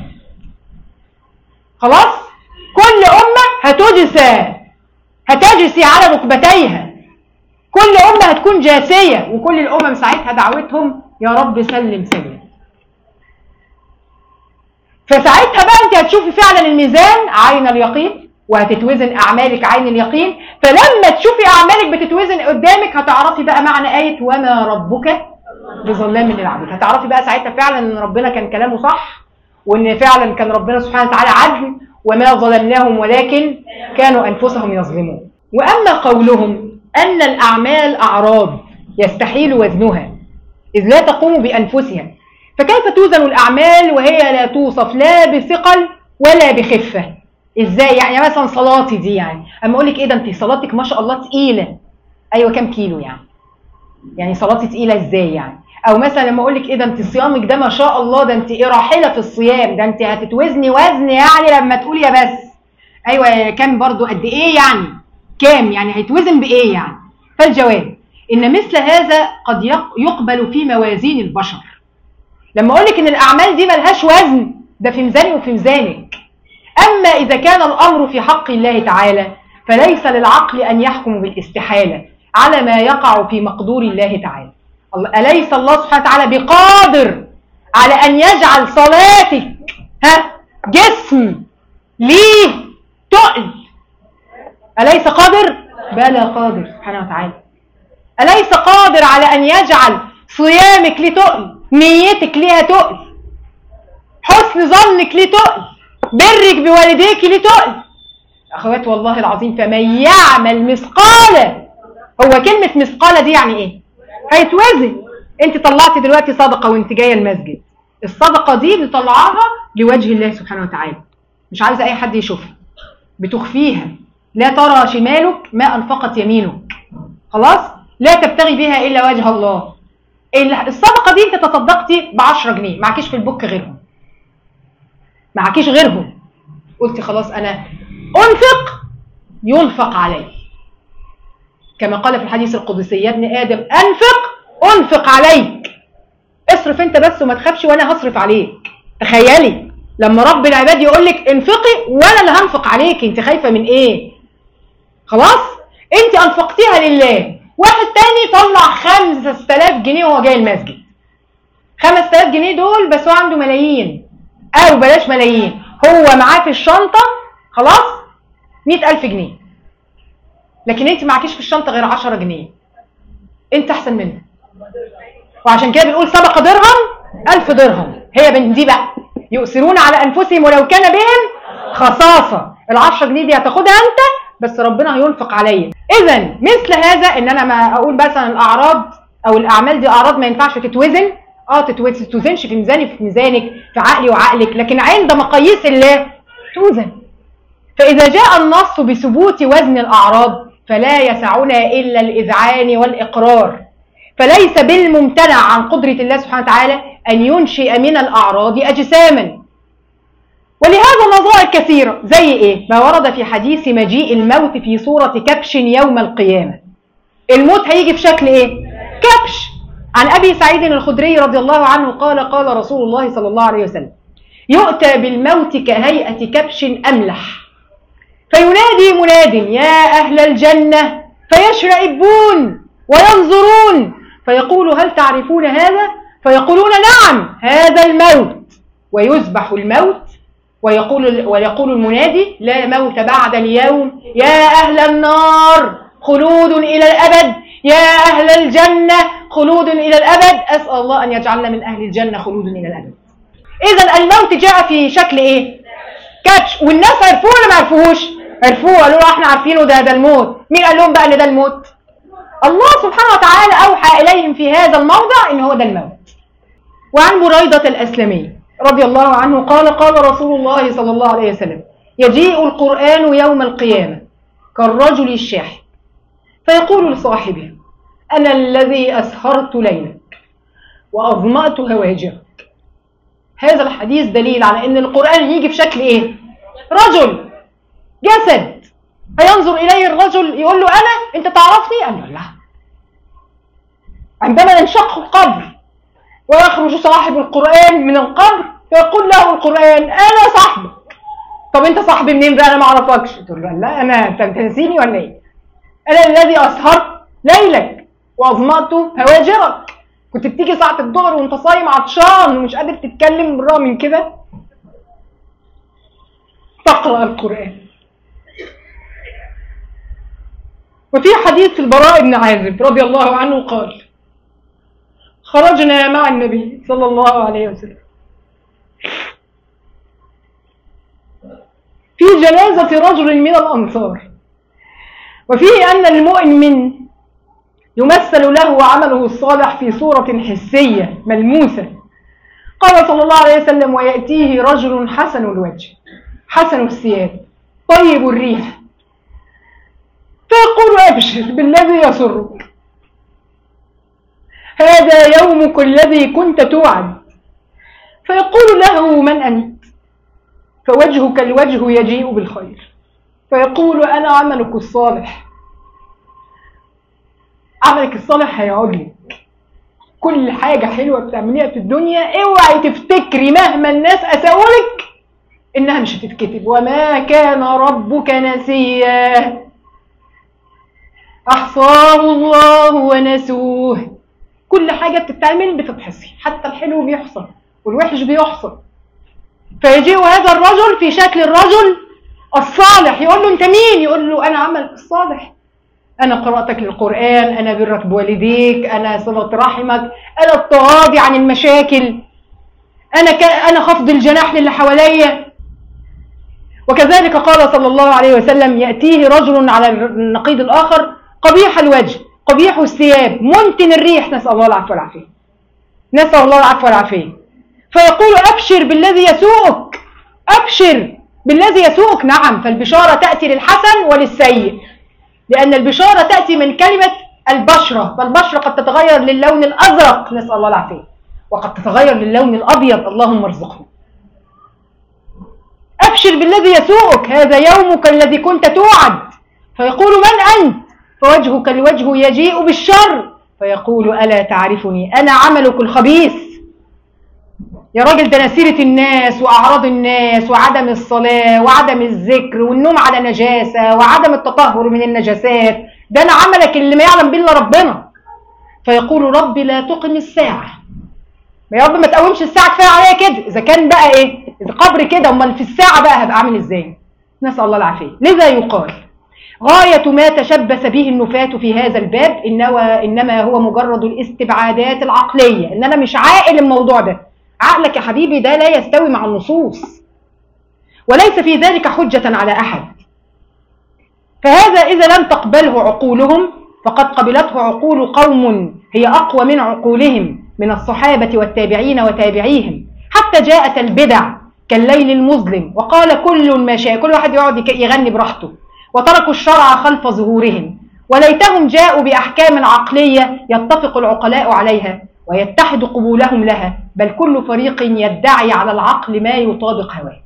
خلاص كل امه هتجسى هتجسي على ركبتيها كل أمة هتكون جاسية وكل الأمم ساعتها دعوتهم يا رب سلم سلم فساعتها بقى انت هتشوفي فعلا الميزان عين اليقين وهتتوزن أعمالك عين اليقين فلما تشوفي أعمالك بتتوزن قدامك هتعرفي بقى معنى آية وما ربك بظلام للعبيد هتعرفي بقى ساعتها فعلا ان ربنا كان كلامه صح وان فعلا كان ربنا سبحانه وتعالى عدل وما ظلمناهم ولكن كانوا أنفسهم يظلمون وأما قولهم أن الأعمال أعراض يستحيل وزنها إذ لا تقوم بأنفسها فكيف توزن الأعمال وهي لا توصف لا بثقل ولا بخفة إزاي يعني مثلا صلاتي دي يعني أما أقول لك إيه ده أنت صلاتك ما شاء الله تقيلة أيوة كام كيلو يعني يعني صلاتي تقيلة إزاي يعني او مثلا لما اقول لك ايه ده انت صيامك ده ما شاء الله ده انت ايه راحله في الصيام ده انت هتتوزني وزن يعني لما تقولي يا بس ايوه كام برضو قد ايه يعني كام يعني هيتوزن بايه يعني فالجواب ان مثل هذا قد يقبل في موازين البشر لما اقول لك ان الاعمال دي ملهاش وزن ده في ميزاني وفي ميزانك اما اذا كان الامر في حق الله تعالى فليس للعقل ان يحكم بالاستحاله على ما يقع في مقدور الله تعالى أليس الله سبحانه وتعالى بقادر على أن يجعل صلاتك ها جسم ليه تقل أليس قادر؟ بلى قادر سبحانه وتعالى أليس قادر على أن يجعل صيامك ليه تقل نيتك ليها تقل حسن ظنك ليه تقل برك بوالديك ليه تقل أخوات والله العظيم فمن يعمل مثقال هو كلمة مثقالة دي يعني إيه؟ هيتوزن انت طلعتي دلوقتي صدقه وانت جايه المسجد الصدقه دي بتطلعها لوجه الله سبحانه وتعالى مش عايزه اي حد يشوفها بتخفيها لا ترى شمالك ما انفقت يمينك خلاص لا تبتغي بها الا وجه الله الصدقه دي انت تصدقتي ب 10 جنيه معكيش في البوك غيرهم معكيش غيرهم قلتي خلاص انا انفق ينفق علي كما قال في الحديث القدسي يا ابن آدم أنفق أنفق عليك اصرف انت بس وما تخافش وانا هصرف عليك تخيلي لما رب العباد يقول لك انفقي وانا اللي هنفق عليك انت خايفه من ايه خلاص انت انفقتيها لله واحد تاني طلع 5000 جنيه وهو جاي المسجد 5000 جنيه دول بس هو عنده ملايين او بلاش ملايين هو معاه في الشنطه خلاص 100000 جنيه لكن انت معكيش في الشنطه غير 10 جنيه انت احسن منه وعشان كده بنقول سبق درهم ألف درهم هي بنت دي بقى يؤثرون على أنفسهم ولو كان بهم خصاصة العشرة جنيه دي هتاخدها أنت بس ربنا هينفق عليا إذا مثل هذا إن أنا ما أقول مثلا الأعراض أو الأعمال دي أعراض ما ينفعش تتوزن اه تتوزنش في ميزاني في ميزانك في عقلي وعقلك لكن عند مقاييس الله توزن فإذا جاء النص بثبوت وزن الأعراض فلا يسعنا إلا الإذعان والإقرار فليس بالممتنع عن قدرة الله سبحانه وتعالى أن ينشئ من الأعراض أجساما ولهذا نظائر كثيرة زي إيه؟ ما ورد في حديث مجيء الموت في صورة كبش يوم القيامة الموت هيجي في شكل إيه؟ كبش عن أبي سعيد الخدري رضي الله عنه قال قال رسول الله صلى الله عليه وسلم يؤتى بالموت كهيئة كبش أملح فينادي مناد يا أهل الجنة فيشرئبون وينظرون فيقول هل تعرفون هذا فيقولون نعم هذا الموت ويذبح الموت ويقول ويقول المنادي لا موت بعد اليوم يا أهل النار خلود إلى الأبد يا أهل الجنة خلود إلى الأبد أسأل الله أن يجعلنا من أهل الجنة خلود إلى الأبد إذا الموت جاء في شكل إيه؟ كاتش والناس عرفوه ولا ما عرفوهوش؟ عرفوه قالوا له احنا عارفينه ده ده الموت مين قال لهم بقى ان ده الموت؟ الله سبحانه وتعالى أوحى إليهم في هذا الموضع إن هو ده الموت وعن بريدة الأسلمي رضي الله عنه قال قال رسول الله صلى الله عليه وسلم يجيء القرآن يوم القيامة كالرجل الشاحب فيقول لصاحبه أنا الذي أسهرت ليلك وأظمأت هواجرك هذا الحديث دليل على أن القرآن يجي في شكل إيه؟ رجل جسد فينظر إليه الرجل يقول له أنا أنت تعرفني؟ قال له لا عندما ينشق القبر ويخرج صاحب القرآن من القبر فيقول له القرآن أنا صاحبك طب أنت صاحبي منين بقى أنا ما أعرفكش تقول له لا أنا أنت تنسيني ولا إيه؟ أنا الذي أسهرت ليلك وأظمأت هواجرك كنت بتيجي ساعة الظهر وأنت صايم عطشان ومش قادر تتكلم بالرغم من كده تقرأ القرآن وفي حديث البراء بن عازب رضي الله عنه قال خرجنا مع النبي صلى الله عليه وسلم في جنازة رجل من الأنصار وفيه أن المؤمن يمثل له عمله الصالح في صورة حسية ملموسة قال صلى الله عليه وسلم ويأتيه رجل حسن الوجه حسن الثياب طيب الريح فيقول أبشر بالذي يسرك هذا يومك الذي كنت توعد فيقول له من أنت فوجهك الوجه يجيء بالخير فيقول أنا عملك الصالح عملك الصالح هيقعد لك كل حاجة حلوة بتعمليها في الدنيا اوعي تفتكري مهما الناس أسأولك إنها مش هتتكتب وما كان ربك نسيا أحصاه الله ونسوه كل حاجة بتتعمل بتتحصي حتى الحلو بيحصل والوحش بيحصل فيجيء هذا الرجل في شكل الرجل الصالح يقول له انت مين يقول له انا عملك الصالح انا قرأتك للقرآن انا برك بوالديك انا صلة رحمك انا التغاضي عن المشاكل انا ك... انا خفض الجناح للي حواليا وكذلك قال صلى الله عليه وسلم يأتيه رجل على النقيض الآخر قبيح الوجه قبيح الثياب منتن الريح نسأل الله العفو والعافية نسأل الله العفو والعافية فيقول أبشر بالذي يسوءك أبشر بالذي يسوءك نعم فالبشارة تأتي للحسن وللسيء لأن البشارة تأتي من كلمة البشرة فالبشرة قد تتغير للون الأزرق نسأل الله العافية وقد تتغير للون الأبيض اللهم ارزقنا أبشر بالذي يسوءك هذا يومك الذي كنت توعد فيقول من أنت فوجهك الوجه يجيء بالشر فيقول ألا تعرفني أنا عملك الخبيث يا راجل ده نسيرة الناس وأعراض الناس وعدم الصلاة وعدم الذكر والنوم على نجاسة وعدم التطهر من النجاسات ده انا عملك اللي ما يعلم به الا ربنا فيقول رب لا تقم الساعه يا رب ما تقومش الساعه كفايه عليا كده اذا كان بقى ايه القبر كده امال في الساعه بقى هبقى عامل ازاي نسال الله العافيه لذا يقال غاية ما تشبث به النفاة في هذا الباب إنما, إنما هو مجرد الاستبعادات العقلية إن أنا مش عاقل الموضوع ده عقلك يا حبيبي ده لا يستوي مع النصوص وليس في ذلك حجة على أحد فهذا إذا لم تقبله عقولهم فقد قبلته عقول قوم هي أقوى من عقولهم من الصحابة والتابعين وتابعيهم حتى جاءت البدع كالليل المظلم وقال كل ما شاء كل واحد يقعد يغني براحته وتركوا الشرع خلف ظهورهم وليتهم جاءوا بأحكام عقلية يتفق العقلاء عليها ويتحد قبولهم لها بل كل فريق يدعي على العقل ما يطابق هواه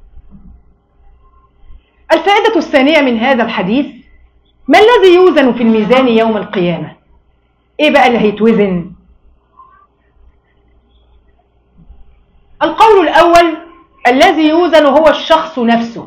الفائدة الثانية من هذا الحديث ما الذي يوزن في الميزان يوم القيامة ايه بقى اللي هيتوزن القول الأول الذي يوزن هو الشخص نفسه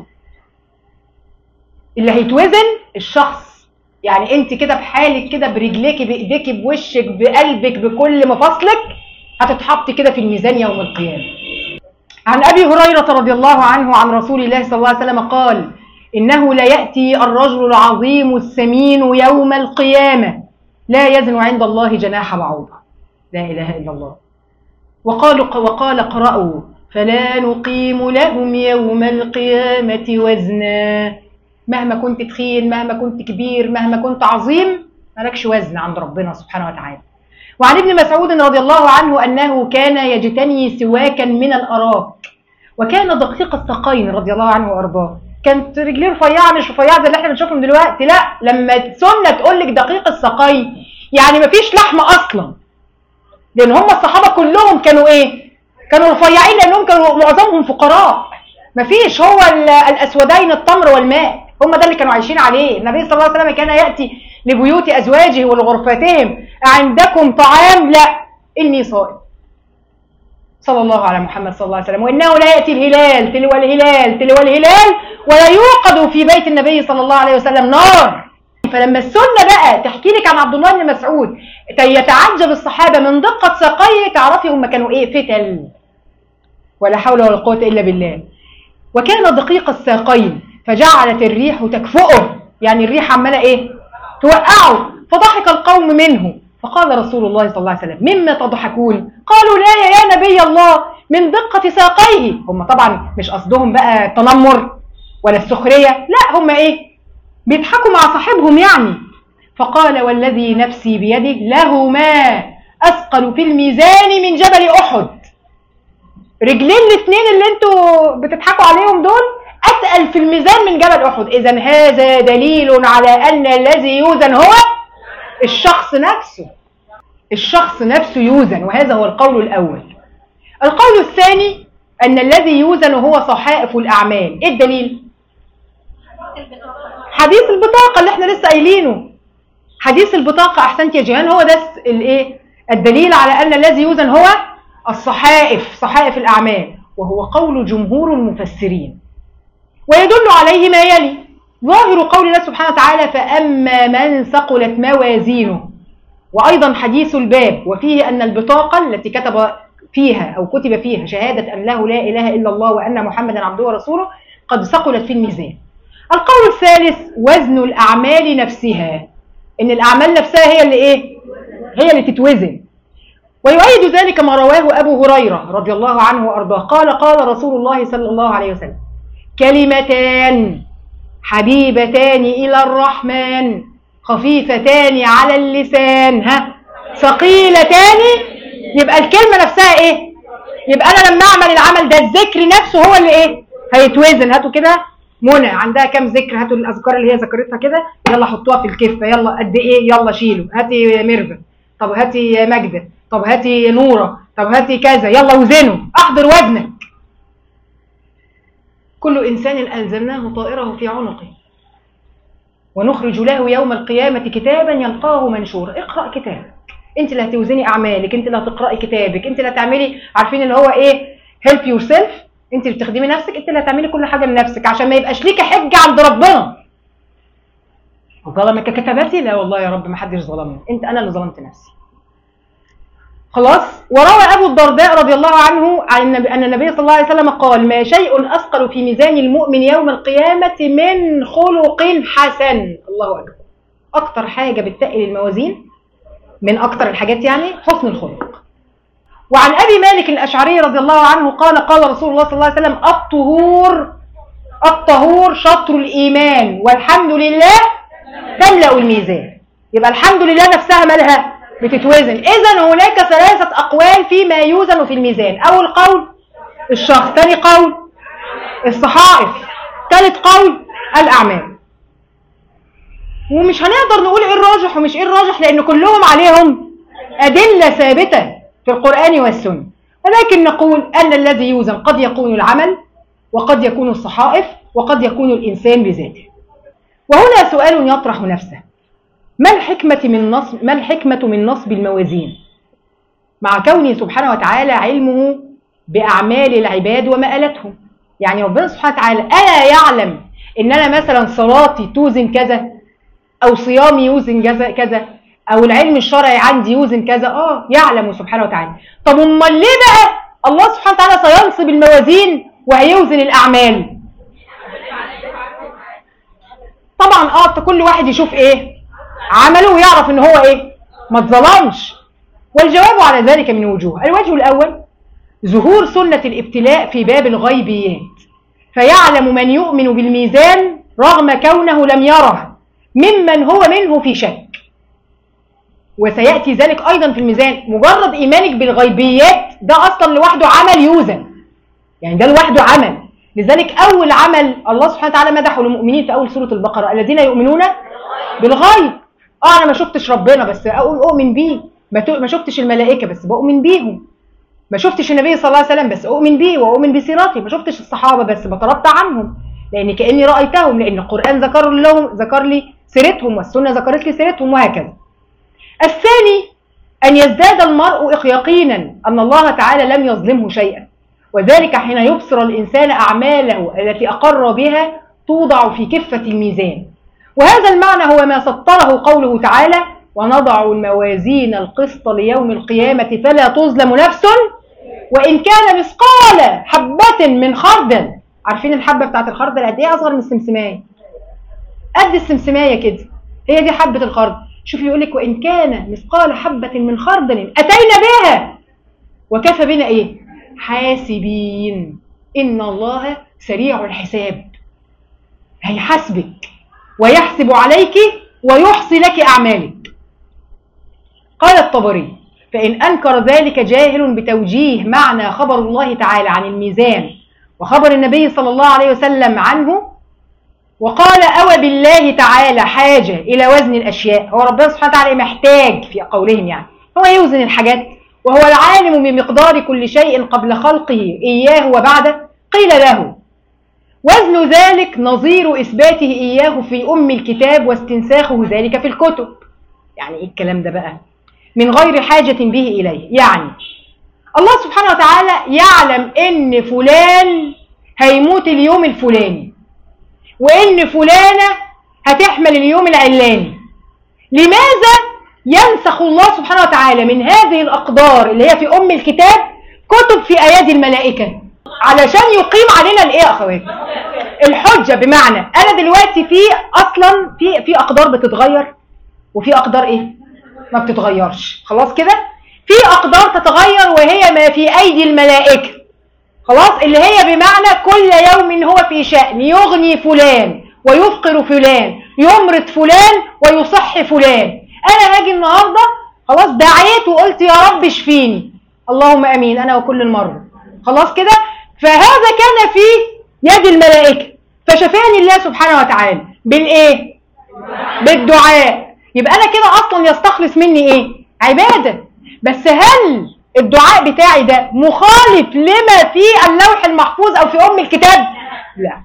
اللي هيتوزن الشخص يعني انت كده بحالك كده برجليكي بايديكي بوشك بقلبك بكل مفاصلك هتتحط كده في الميزان يوم القيامه عن ابي هريره رضي الله عنه عن رسول الله صلى الله عليه وسلم قال انه لا ياتي الرجل العظيم السمين يوم القيامه لا يزن عند الله جناح بعوضه لا اله الا الله وقال وقال اقرأوا فلا نقيم لهم يوم القيامة وزنا مهما كنت تخين مهما كنت كبير مهما كنت عظيم مالكش وزن عند ربنا سبحانه وتعالى وعن ابن مسعود رضي الله عنه أنه كان يجتني سواكا من الأراك وكان دقيق الساقين رضي الله عنه وأرضاه كانت رجليه رفيعة مش رفيعة زي اللي احنا بنشوفهم دلوقتي لا لما سنة تقول لك دقيق الساقين يعني مفيش لحم أصلا لأن هم الصحابة كلهم كانوا إيه؟ كانوا رفيعين لأنهم كانوا معظمهم فقراء مفيش هو الأسودين التمر والماء هم ده اللي كانوا عايشين عليه النبي صلى الله عليه وسلم كان يأتي لبيوت أزواجه ولغرفتهم عندكم طعام لا إني صائم صلى الله على محمد صلى الله عليه وسلم وإنه لا يأتي الهلال تلو الهلال تلو الهلال ولا يوقد في بيت النبي صلى الله عليه وسلم نار فلما السنة بقى تحكي لك عن عبد الله بن مسعود يتعجب الصحابة من دقة ساقيه تعرفي هم كانوا ايه فتل ولا حول ولا قوة إلا بالله وكان دقيق الساقين فجعلت الريح تكفؤه يعني الريح عمالة ايه توقعه فضحك القوم منه فقال رسول الله صلى الله عليه وسلم مما تضحكون قالوا لا يا نبي الله من دقة ساقيه هم طبعا مش قصدهم بقى التنمر ولا السخرية لا هم ايه بيضحكوا مع صاحبهم يعني فقال والذي نفسي بيده له ما أثقل في الميزان من جبل أحد رجلين الاثنين اللي انتوا بتضحكوا عليهم دول أتقل في الميزان من جبل أحد إذا هذا دليل على أن الذي يوزن هو الشخص نفسه الشخص نفسه يوزن وهذا هو القول الأول القول الثاني أن الذي يوزن هو صحائف الأعمال إيه الدليل؟ حديث البطاقة اللي احنا لسه قايلينه حديث البطاقة أحسنت يا جيهان هو ده الايه الدليل على أن الذي يوزن هو الصحائف صحائف الأعمال وهو قول جمهور المفسرين ويدل عليه ما يلي ظاهر قول الله سبحانه وتعالى فأما من ثقلت موازينه وأيضا حديث الباب وفيه أن البطاقة التي كتب فيها أو كتب فيها شهادة أن له لا إله إلا الله وأن محمدا عبده ورسوله قد ثقلت في الميزان القول الثالث وزن الأعمال نفسها إن الأعمال نفسها هي اللي إيه؟ هي اللي تتوزن ويؤيد ذلك ما رواه أبو هريرة رضي الله عنه وأرضاه قال قال رسول الله صلى الله عليه وسلم كلمتان حبيبتان إلى الرحمن خفيفتان على اللسان ها ثقيلتان يبقى الكلمة نفسها إيه؟ يبقى أنا لما أعمل العمل ده الذكر نفسه هو اللي إيه؟ هيتوزن هاتوا كده منى عندها كام ذكر هاتوا الاذكار اللي هي ذكرتها كده يلا حطوها في الكفه يلا قد ايه يلا شيلوا هاتي ميرفت طب هاتي ماجده طب هاتي نوره طب هاتي كذا يلا وزنوا احضر وزنك كل انسان الزمناه طائره في عنقه ونخرج له يوم القيامه كتابا يلقاه منشورا اقرا كتابك انت اللي هتوزني اعمالك انت اللي هتقراي كتابك انت اللي هتعملي عارفين اللي هو ايه هيلب يور سيلف انت اللي بتخدمي نفسك انت اللي هتعملي كل حاجه لنفسك عشان ما يبقاش ليكي حجه عند ربنا ظلمك كتبتي لا والله يا رب ما حدش ظلمني انت انا اللي ظلمت نفسي خلاص وروى ابو الدرداء رضي الله عنه عن النبي ان النبي صلى الله عليه وسلم قال ما شيء اثقل في ميزان المؤمن يوم القيامه من خلق حسن الله اكبر اكتر حاجه بتقل الموازين من اكتر الحاجات يعني حسن الخلق وعن ابي مالك الاشعري رضي الله عنه قال قال رسول الله صلى الله عليه وسلم الطهور الطهور شطر الايمان والحمد لله تملا الميزان يبقى الحمد لله نفسها مالها بتتوزن اذا هناك ثلاثه اقوال فيما يوزن في الميزان اول قول الشخص ثاني قول الصحائف ثالث قول الاعمال ومش هنقدر نقول ايه الراجح ومش ايه الراجح لان كلهم عليهم ادله ثابته في القران والسنه ولكن نقول ان الذي يوزن قد يكون العمل وقد يكون الصحائف وقد يكون الانسان بذاته وهنا سؤال يطرح نفسه ما الحكمة من نصب ما الحكمة من نصب الموازين مع كونه سبحانه وتعالى علمه بأعمال العباد ومآلتهم يعني ربنا سبحانه وتعالى ألا يعلم إن أنا مثلا صلاتي توزن كذا أو صيامي يوزن كذا كذا أو العلم الشرعي عندي يوزن كذا آه يعلم سبحانه وتعالى طب أمال ليه بقى الله سبحانه وتعالى سينصب الموازين وهيوزن الأعمال طبعا اه كل واحد يشوف ايه عمله ويعرف ان هو ايه ما اتظلمش والجواب على ذلك من وجوه الوجه الاول ظهور سنة الابتلاء في باب الغيبيات فيعلم من يؤمن بالميزان رغم كونه لم يره ممن هو منه في شك وسيأتي ذلك أيضا في الميزان مجرد إيمانك بالغيبيات ده أصلا لوحده عمل يوزن يعني ده لوحده عمل لذلك أول عمل الله سبحانه وتعالى مدحه للمؤمنين في أول سورة البقرة الذين يؤمنون بالغيب اه انا ما شفتش ربنا بس اقول اؤمن بيه ما شفتش الملائكه بس بؤمن بيهم ما شفتش النبي صلى الله عليه وسلم بس اؤمن بيه واؤمن بسيرته ما شفتش الصحابه بس بتربى عنهم لان كاني رايتهم لان القران ذكر لهم ذكر لي سيرتهم والسنه ذكرت لي سيرتهم وهكذا الثاني ان يزداد المرء يقينا ان الله تعالى لم يظلمه شيئا وذلك حين يبصر الانسان اعماله التي اقر بها توضع في كفه الميزان وهذا المعنى هو ما سطره قوله تعالى ونضع الموازين القسط ليوم القيامة فلا تظلم نفس وإن كان مثقال حبة من خردل عارفين الحبة بتاعت الخردل قد إيه أصغر من السمسماية قد السمسماية كده هي دي حبة الخردل شوف يقول لك وإن كان مثقال حبة من خردل أتينا بها وكفى بنا إيه حاسبين إن الله سريع الحساب هيحاسبك ويحسب عليك ويحصي لك أعمالك قال الطبري فإن أنكر ذلك جاهل بتوجيه معنى خبر الله تعالى عن الميزان وخبر النبي صلى الله عليه وسلم عنه وقال أوى بالله تعالى حاجة إلى وزن الأشياء هو ربنا سبحانه وتعالى محتاج في قولهم يعني هو يوزن الحاجات وهو العالم بمقدار كل شيء قبل خلقه إياه وبعده قيل له وزن ذلك نظير إثباته إياه في أم الكتاب واستنساخه ذلك في الكتب يعني إيه الكلام ده بقى من غير حاجة به إليه يعني الله سبحانه وتعالى يعلم إن فلان هيموت اليوم الفلاني وإن فلانة هتحمل اليوم العلاني لماذا ينسخ الله سبحانه وتعالى من هذه الأقدار اللي هي في أم الكتاب كتب في أيادي الملائكة علشان يقيم علينا الايه يا اخواتي الحجه بمعنى انا دلوقتي في اصلا في في اقدار بتتغير وفي اقدار ايه ما بتتغيرش خلاص كده في اقدار تتغير وهي ما في ايدي الملائكه خلاص اللي هي بمعنى كل يوم هو في شأن يغني فلان ويفقر فلان يمرض فلان ويصح فلان انا هاجي النهارده خلاص دعيت وقلت يا رب اشفيني اللهم امين انا وكل المرضى خلاص كده فهذا كان في يد الملائكة فشفاني الله سبحانه وتعالى بالايه بالدعاء يبقى انا كده اصلا يستخلص مني ايه عبادة بس هل الدعاء بتاعي ده مخالف لما في اللوح المحفوظ او في ام الكتاب لا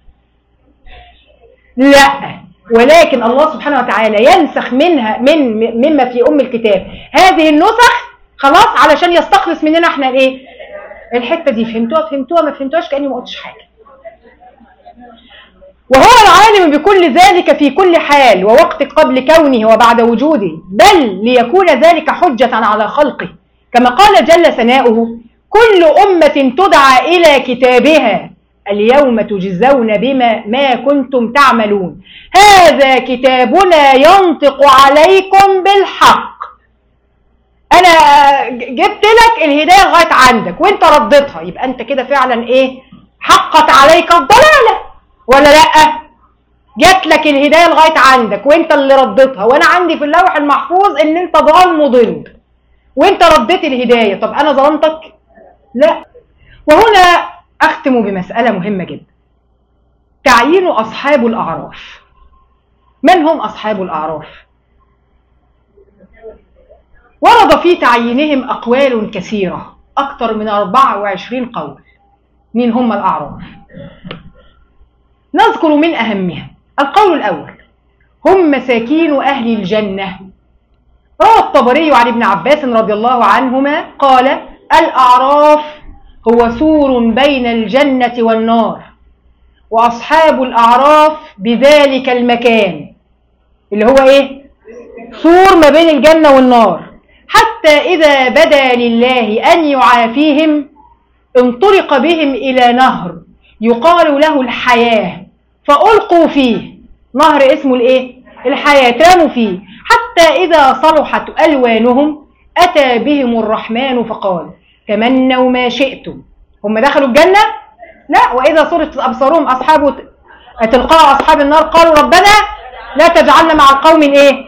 لا ولكن الله سبحانه وتعالى ينسخ منها من مما في ام الكتاب هذه النسخ خلاص علشان يستخلص مننا احنا الايه الحته دي فهمتوها فهمتوها ما فهمتوهاش كاني ما قلتش حاجه وهو العالم بكل ذلك في كل حال ووقت قبل كونه وبعد وجوده بل ليكون ذلك حجة على خلقه كما قال جل ثناؤه كل أمة تدعى إلى كتابها اليوم تجزون بما ما كنتم تعملون هذا كتابنا ينطق عليكم بالحق انا جبت لك الهدايه لغايه عندك وانت رديتها يبقى انت كده فعلا ايه حقت عليك الضلاله ولا لا جات لك الهدايه لغايه عندك وانت اللي رديتها وانا عندي في اللوح المحفوظ ان انت ضال مضل وانت رديت الهدايه طب انا ظلمتك لا وهنا اختم بمساله مهمه جدا تعيين اصحاب الاعراف من هم اصحاب الاعراف ورد في تعيينهم أقوال كثيرة أكثر من 24 قول مين هم الأعراف نذكر من أهمها القول الأول هم مساكين أهل الجنة روى الطبري عن ابن عباس رضي الله عنهما قال الأعراف هو سور بين الجنة والنار وأصحاب الأعراف بذلك المكان اللي هو إيه سور ما بين الجنة والنار حتى إذا بدا لله أن يعافيهم انطلق بهم إلى نهر يقال له الحياة فألقوا فيه نهر اسمه الإيه؟ الحياة ترموا فيه حتى إذا صلحت ألوانهم أتى بهم الرحمن فقال تمنوا ما شئتم هم دخلوا الجنة؟ لا وإذا صرت أبصارهم أصحاب تلقاء أصحاب النار قالوا ربنا لا تجعلنا مع القوم الإيه؟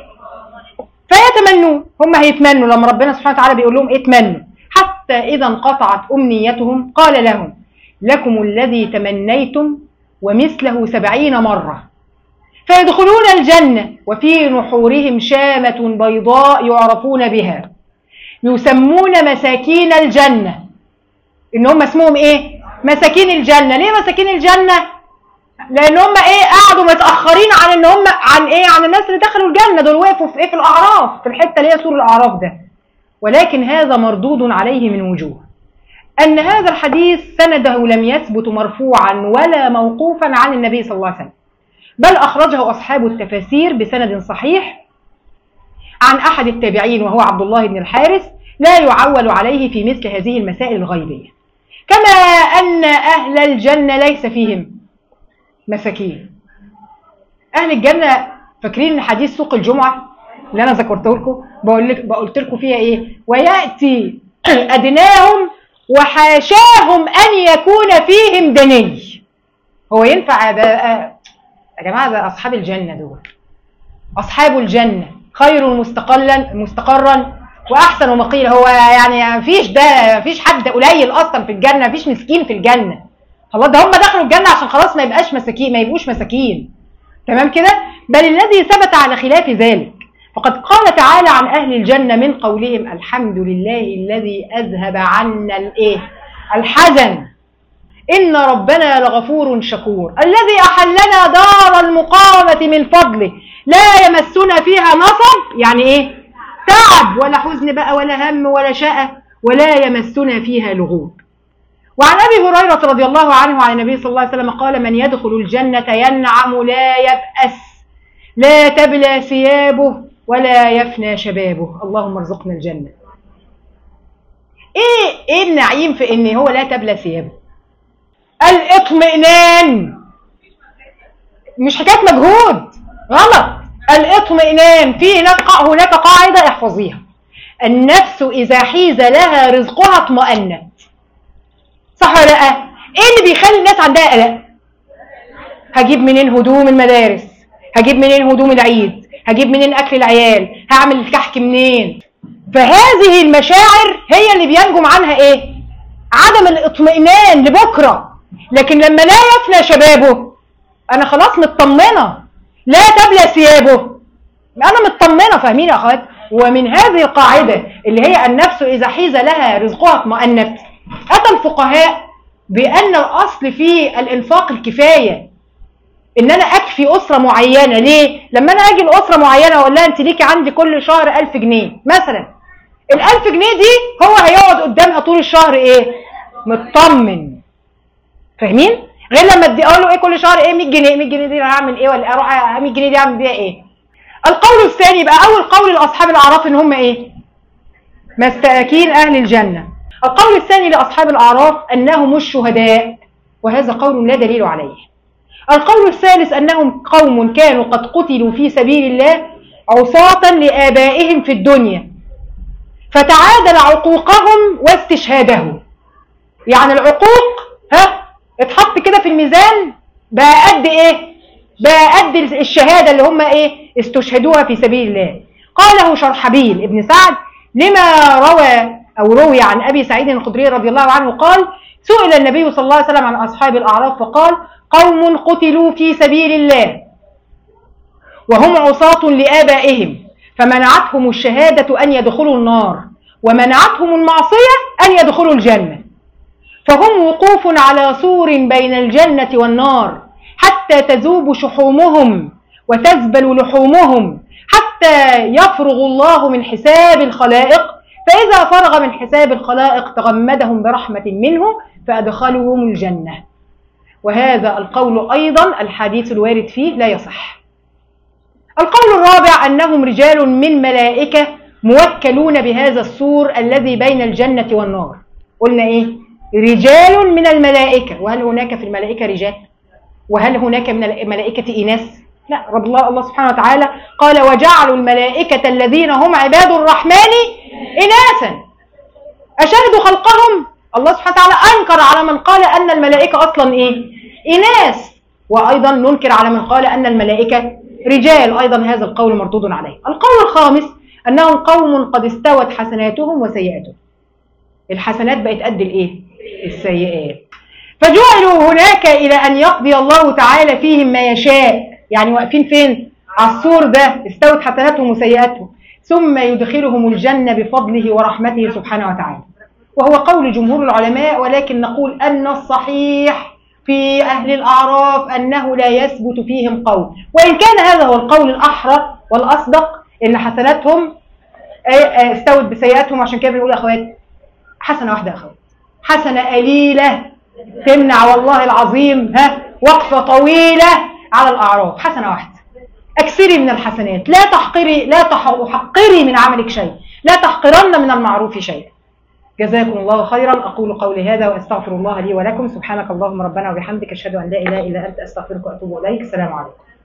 فيتمنون هم هيتمنوا لما ربنا سبحانه وتعالى بيقول لهم اتمنوا حتى إذا انقطعت أمنيتهم قال لهم لكم الذي تمنيتم ومثله سبعين مرة فيدخلون الجنة وفي نحورهم شامة بيضاء يعرفون بها يسمون مساكين الجنة إن هم اسمهم إيه؟ مساكين الجنة ليه مساكين الجنة؟ لان هم ايه قعدوا متاخرين عن ان هم عن ايه عن الناس اللي دخلوا الجنه دول وقفوا في ايه في الاعراف في الحته اللي هي سور الاعراف ده ولكن هذا مردود عليه من وجوه ان هذا الحديث سنده لم يثبت مرفوعا ولا موقوفا عن النبي صلى الله عليه وسلم بل اخرجه اصحاب التفاسير بسند صحيح عن احد التابعين وهو عبد الله بن الحارث لا يعول عليه في مثل هذه المسائل الغيبيه كما ان اهل الجنه ليس فيهم مساكين اهل الجنه فاكرين ان حديث سوق الجمعه اللي انا ذكرته لكم بقول لك قلت لكم فيها ايه وياتي ادناهم وحاشاهم ان يكون فيهم دني هو ينفع ده يا جماعه ده اصحاب الجنه دول اصحاب الجنه خير مستقلا مستقرا واحسن مقيلا هو يعني مفيش ده مفيش حد قليل اصلا في الجنه مفيش مسكين في الجنه خلاص ده هم دخلوا الجنه عشان خلاص ما يبقاش مساكين ما يبقوش مساكين تمام كده بل الذي ثبت على خلاف ذلك فقد قال تعالى عن اهل الجنه من قولهم الحمد لله الذي اذهب عنا الايه الحزن ان ربنا لغفور شكور الذي احلنا دار المقامه من فضله لا يمسنا فيها نصب يعني ايه تعب ولا حزن بقى ولا هم ولا شقى ولا يمسنا فيها لغوب وعن ابي هريره رضي الله عنه عن النبي صلى الله عليه وسلم قال من يدخل الجنه ينعم لا يبأس لا تبلى ثيابه ولا يفنى شبابه اللهم ارزقنا الجنه ايه ايه النعيم في ان هو لا تبلى ثيابه الاطمئنان مش حكايه مجهود غلط الاطمئنان في هناك هناك قاعده احفظيها النفس اذا حيز لها رزقها اطمأنت صح ولا لا ايه اللي بيخلي الناس عندها قلق هجيب منين هدوم المدارس هجيب منين هدوم العيد هجيب منين اكل العيال هعمل الكحك منين فهذه المشاعر هي اللي بينجم عنها ايه عدم الاطمئنان لبكره لكن لما لا يفنى شبابه انا خلاص مطمنه لا تبلى ثيابه انا مطمنه فاهمين يا اخوات ومن هذه القاعده اللي هي النفس اذا حيز لها رزقها اطمأنت أتى الفقهاء بأن الأصل في الإنفاق الكفاية إن أنا أكفي أسرة معينة ليه؟ لما أنا أجي لأسرة معينة وأقول لها أنت ليكي عندي كل شهر 1000 جنيه مثلا ال 1000 جنيه دي هو هيقعد قدامها طول الشهر إيه؟ مطمن فاهمين؟ غير لما ادي اقول له ايه كل شهر ايه 100 جنيه 100 جنيه دي انا هعمل ايه ولا اروح 100 جنيه دي اعمل بيها ايه القول الثاني بقى اول قول لاصحاب الاعراف ان هم ايه مستاكين اهل الجنه القول الثاني لاصحاب الاعراف انهم الشهداء وهذا قول لا دليل عليه القول الثالث انهم قوم كانوا قد قتلوا في سبيل الله عصاة لآبائهم في الدنيا فتعادل عقوقهم واستشهادهم يعني العقوق ها اتحط كده في الميزان بقى قد ايه بقى قد الشهاده اللي هم ايه استشهدوها في سبيل الله قاله شرحبيل ابن سعد لما روى او روي عن ابي سعيد الخدري رضي الله عنه قال سئل النبي صلى الله عليه وسلم عن اصحاب الاعراف فقال قوم قتلوا في سبيل الله وهم عصاة لآبائهم فمنعتهم الشهادة أن يدخلوا النار ومنعتهم المعصية أن يدخلوا الجنة فهم وقوف على سور بين الجنة والنار حتى تذوب شحومهم وتزبل لحومهم حتى يفرغ الله من حساب الخلائق فإذا فرغ من حساب الخلائق تغمدهم برحمة منه فأدخلهم الجنة وهذا القول أيضا الحديث الوارد فيه لا يصح القول الرابع أنهم رجال من ملائكة موكلون بهذا السور الذي بين الجنة والنار قلنا إيه رجال من الملائكة وهل هناك في الملائكة رجال وهل هناك من الملائكة إناث لا رب الله الله سبحانه وتعالى قال وجعلوا الملائكة الذين هم عباد الرحمن إناثا أشهدوا خلقهم الله سبحانه وتعالى أنكر على من قال أن الملائكة أصلا إيه إناث وأيضا ننكر على من قال أن الملائكة رجال أيضا هذا القول مردود عليه القول الخامس أنهم قوم قد استوت حسناتهم وسيئاتهم الحسنات بقت قد الإيه السيئات فجعلوا هناك إلى أن يقضي الله تعالى فيهم ما يشاء يعني واقفين فين على السور ده استوت حسناتهم وسيئاتهم ثم يدخلهم الجنة بفضله ورحمته سبحانه وتعالى وهو قول جمهور العلماء ولكن نقول أن الصحيح في أهل الأعراف أنه لا يثبت فيهم قول وإن كان هذا هو القول الأحرى والأصدق إن حسناتهم استوت بسيئاتهم عشان كده بنقول يا أخوات حسنة واحدة يا أخوات حسنة قليلة تمنع والله العظيم ها وقفة طويلة على الأعراف حسنة واحدة أكثري من الحسنات لا تحقري لا تحقري من عملك شيء لا تحقرن من المعروف شيئا جزاكم الله خيرا أقول قولي هذا وأستغفر الله لي ولكم سبحانك اللهم ربنا وبحمدك أشهد أن لا إله إلا أنت أستغفرك وأتوب إليك السلام عليكم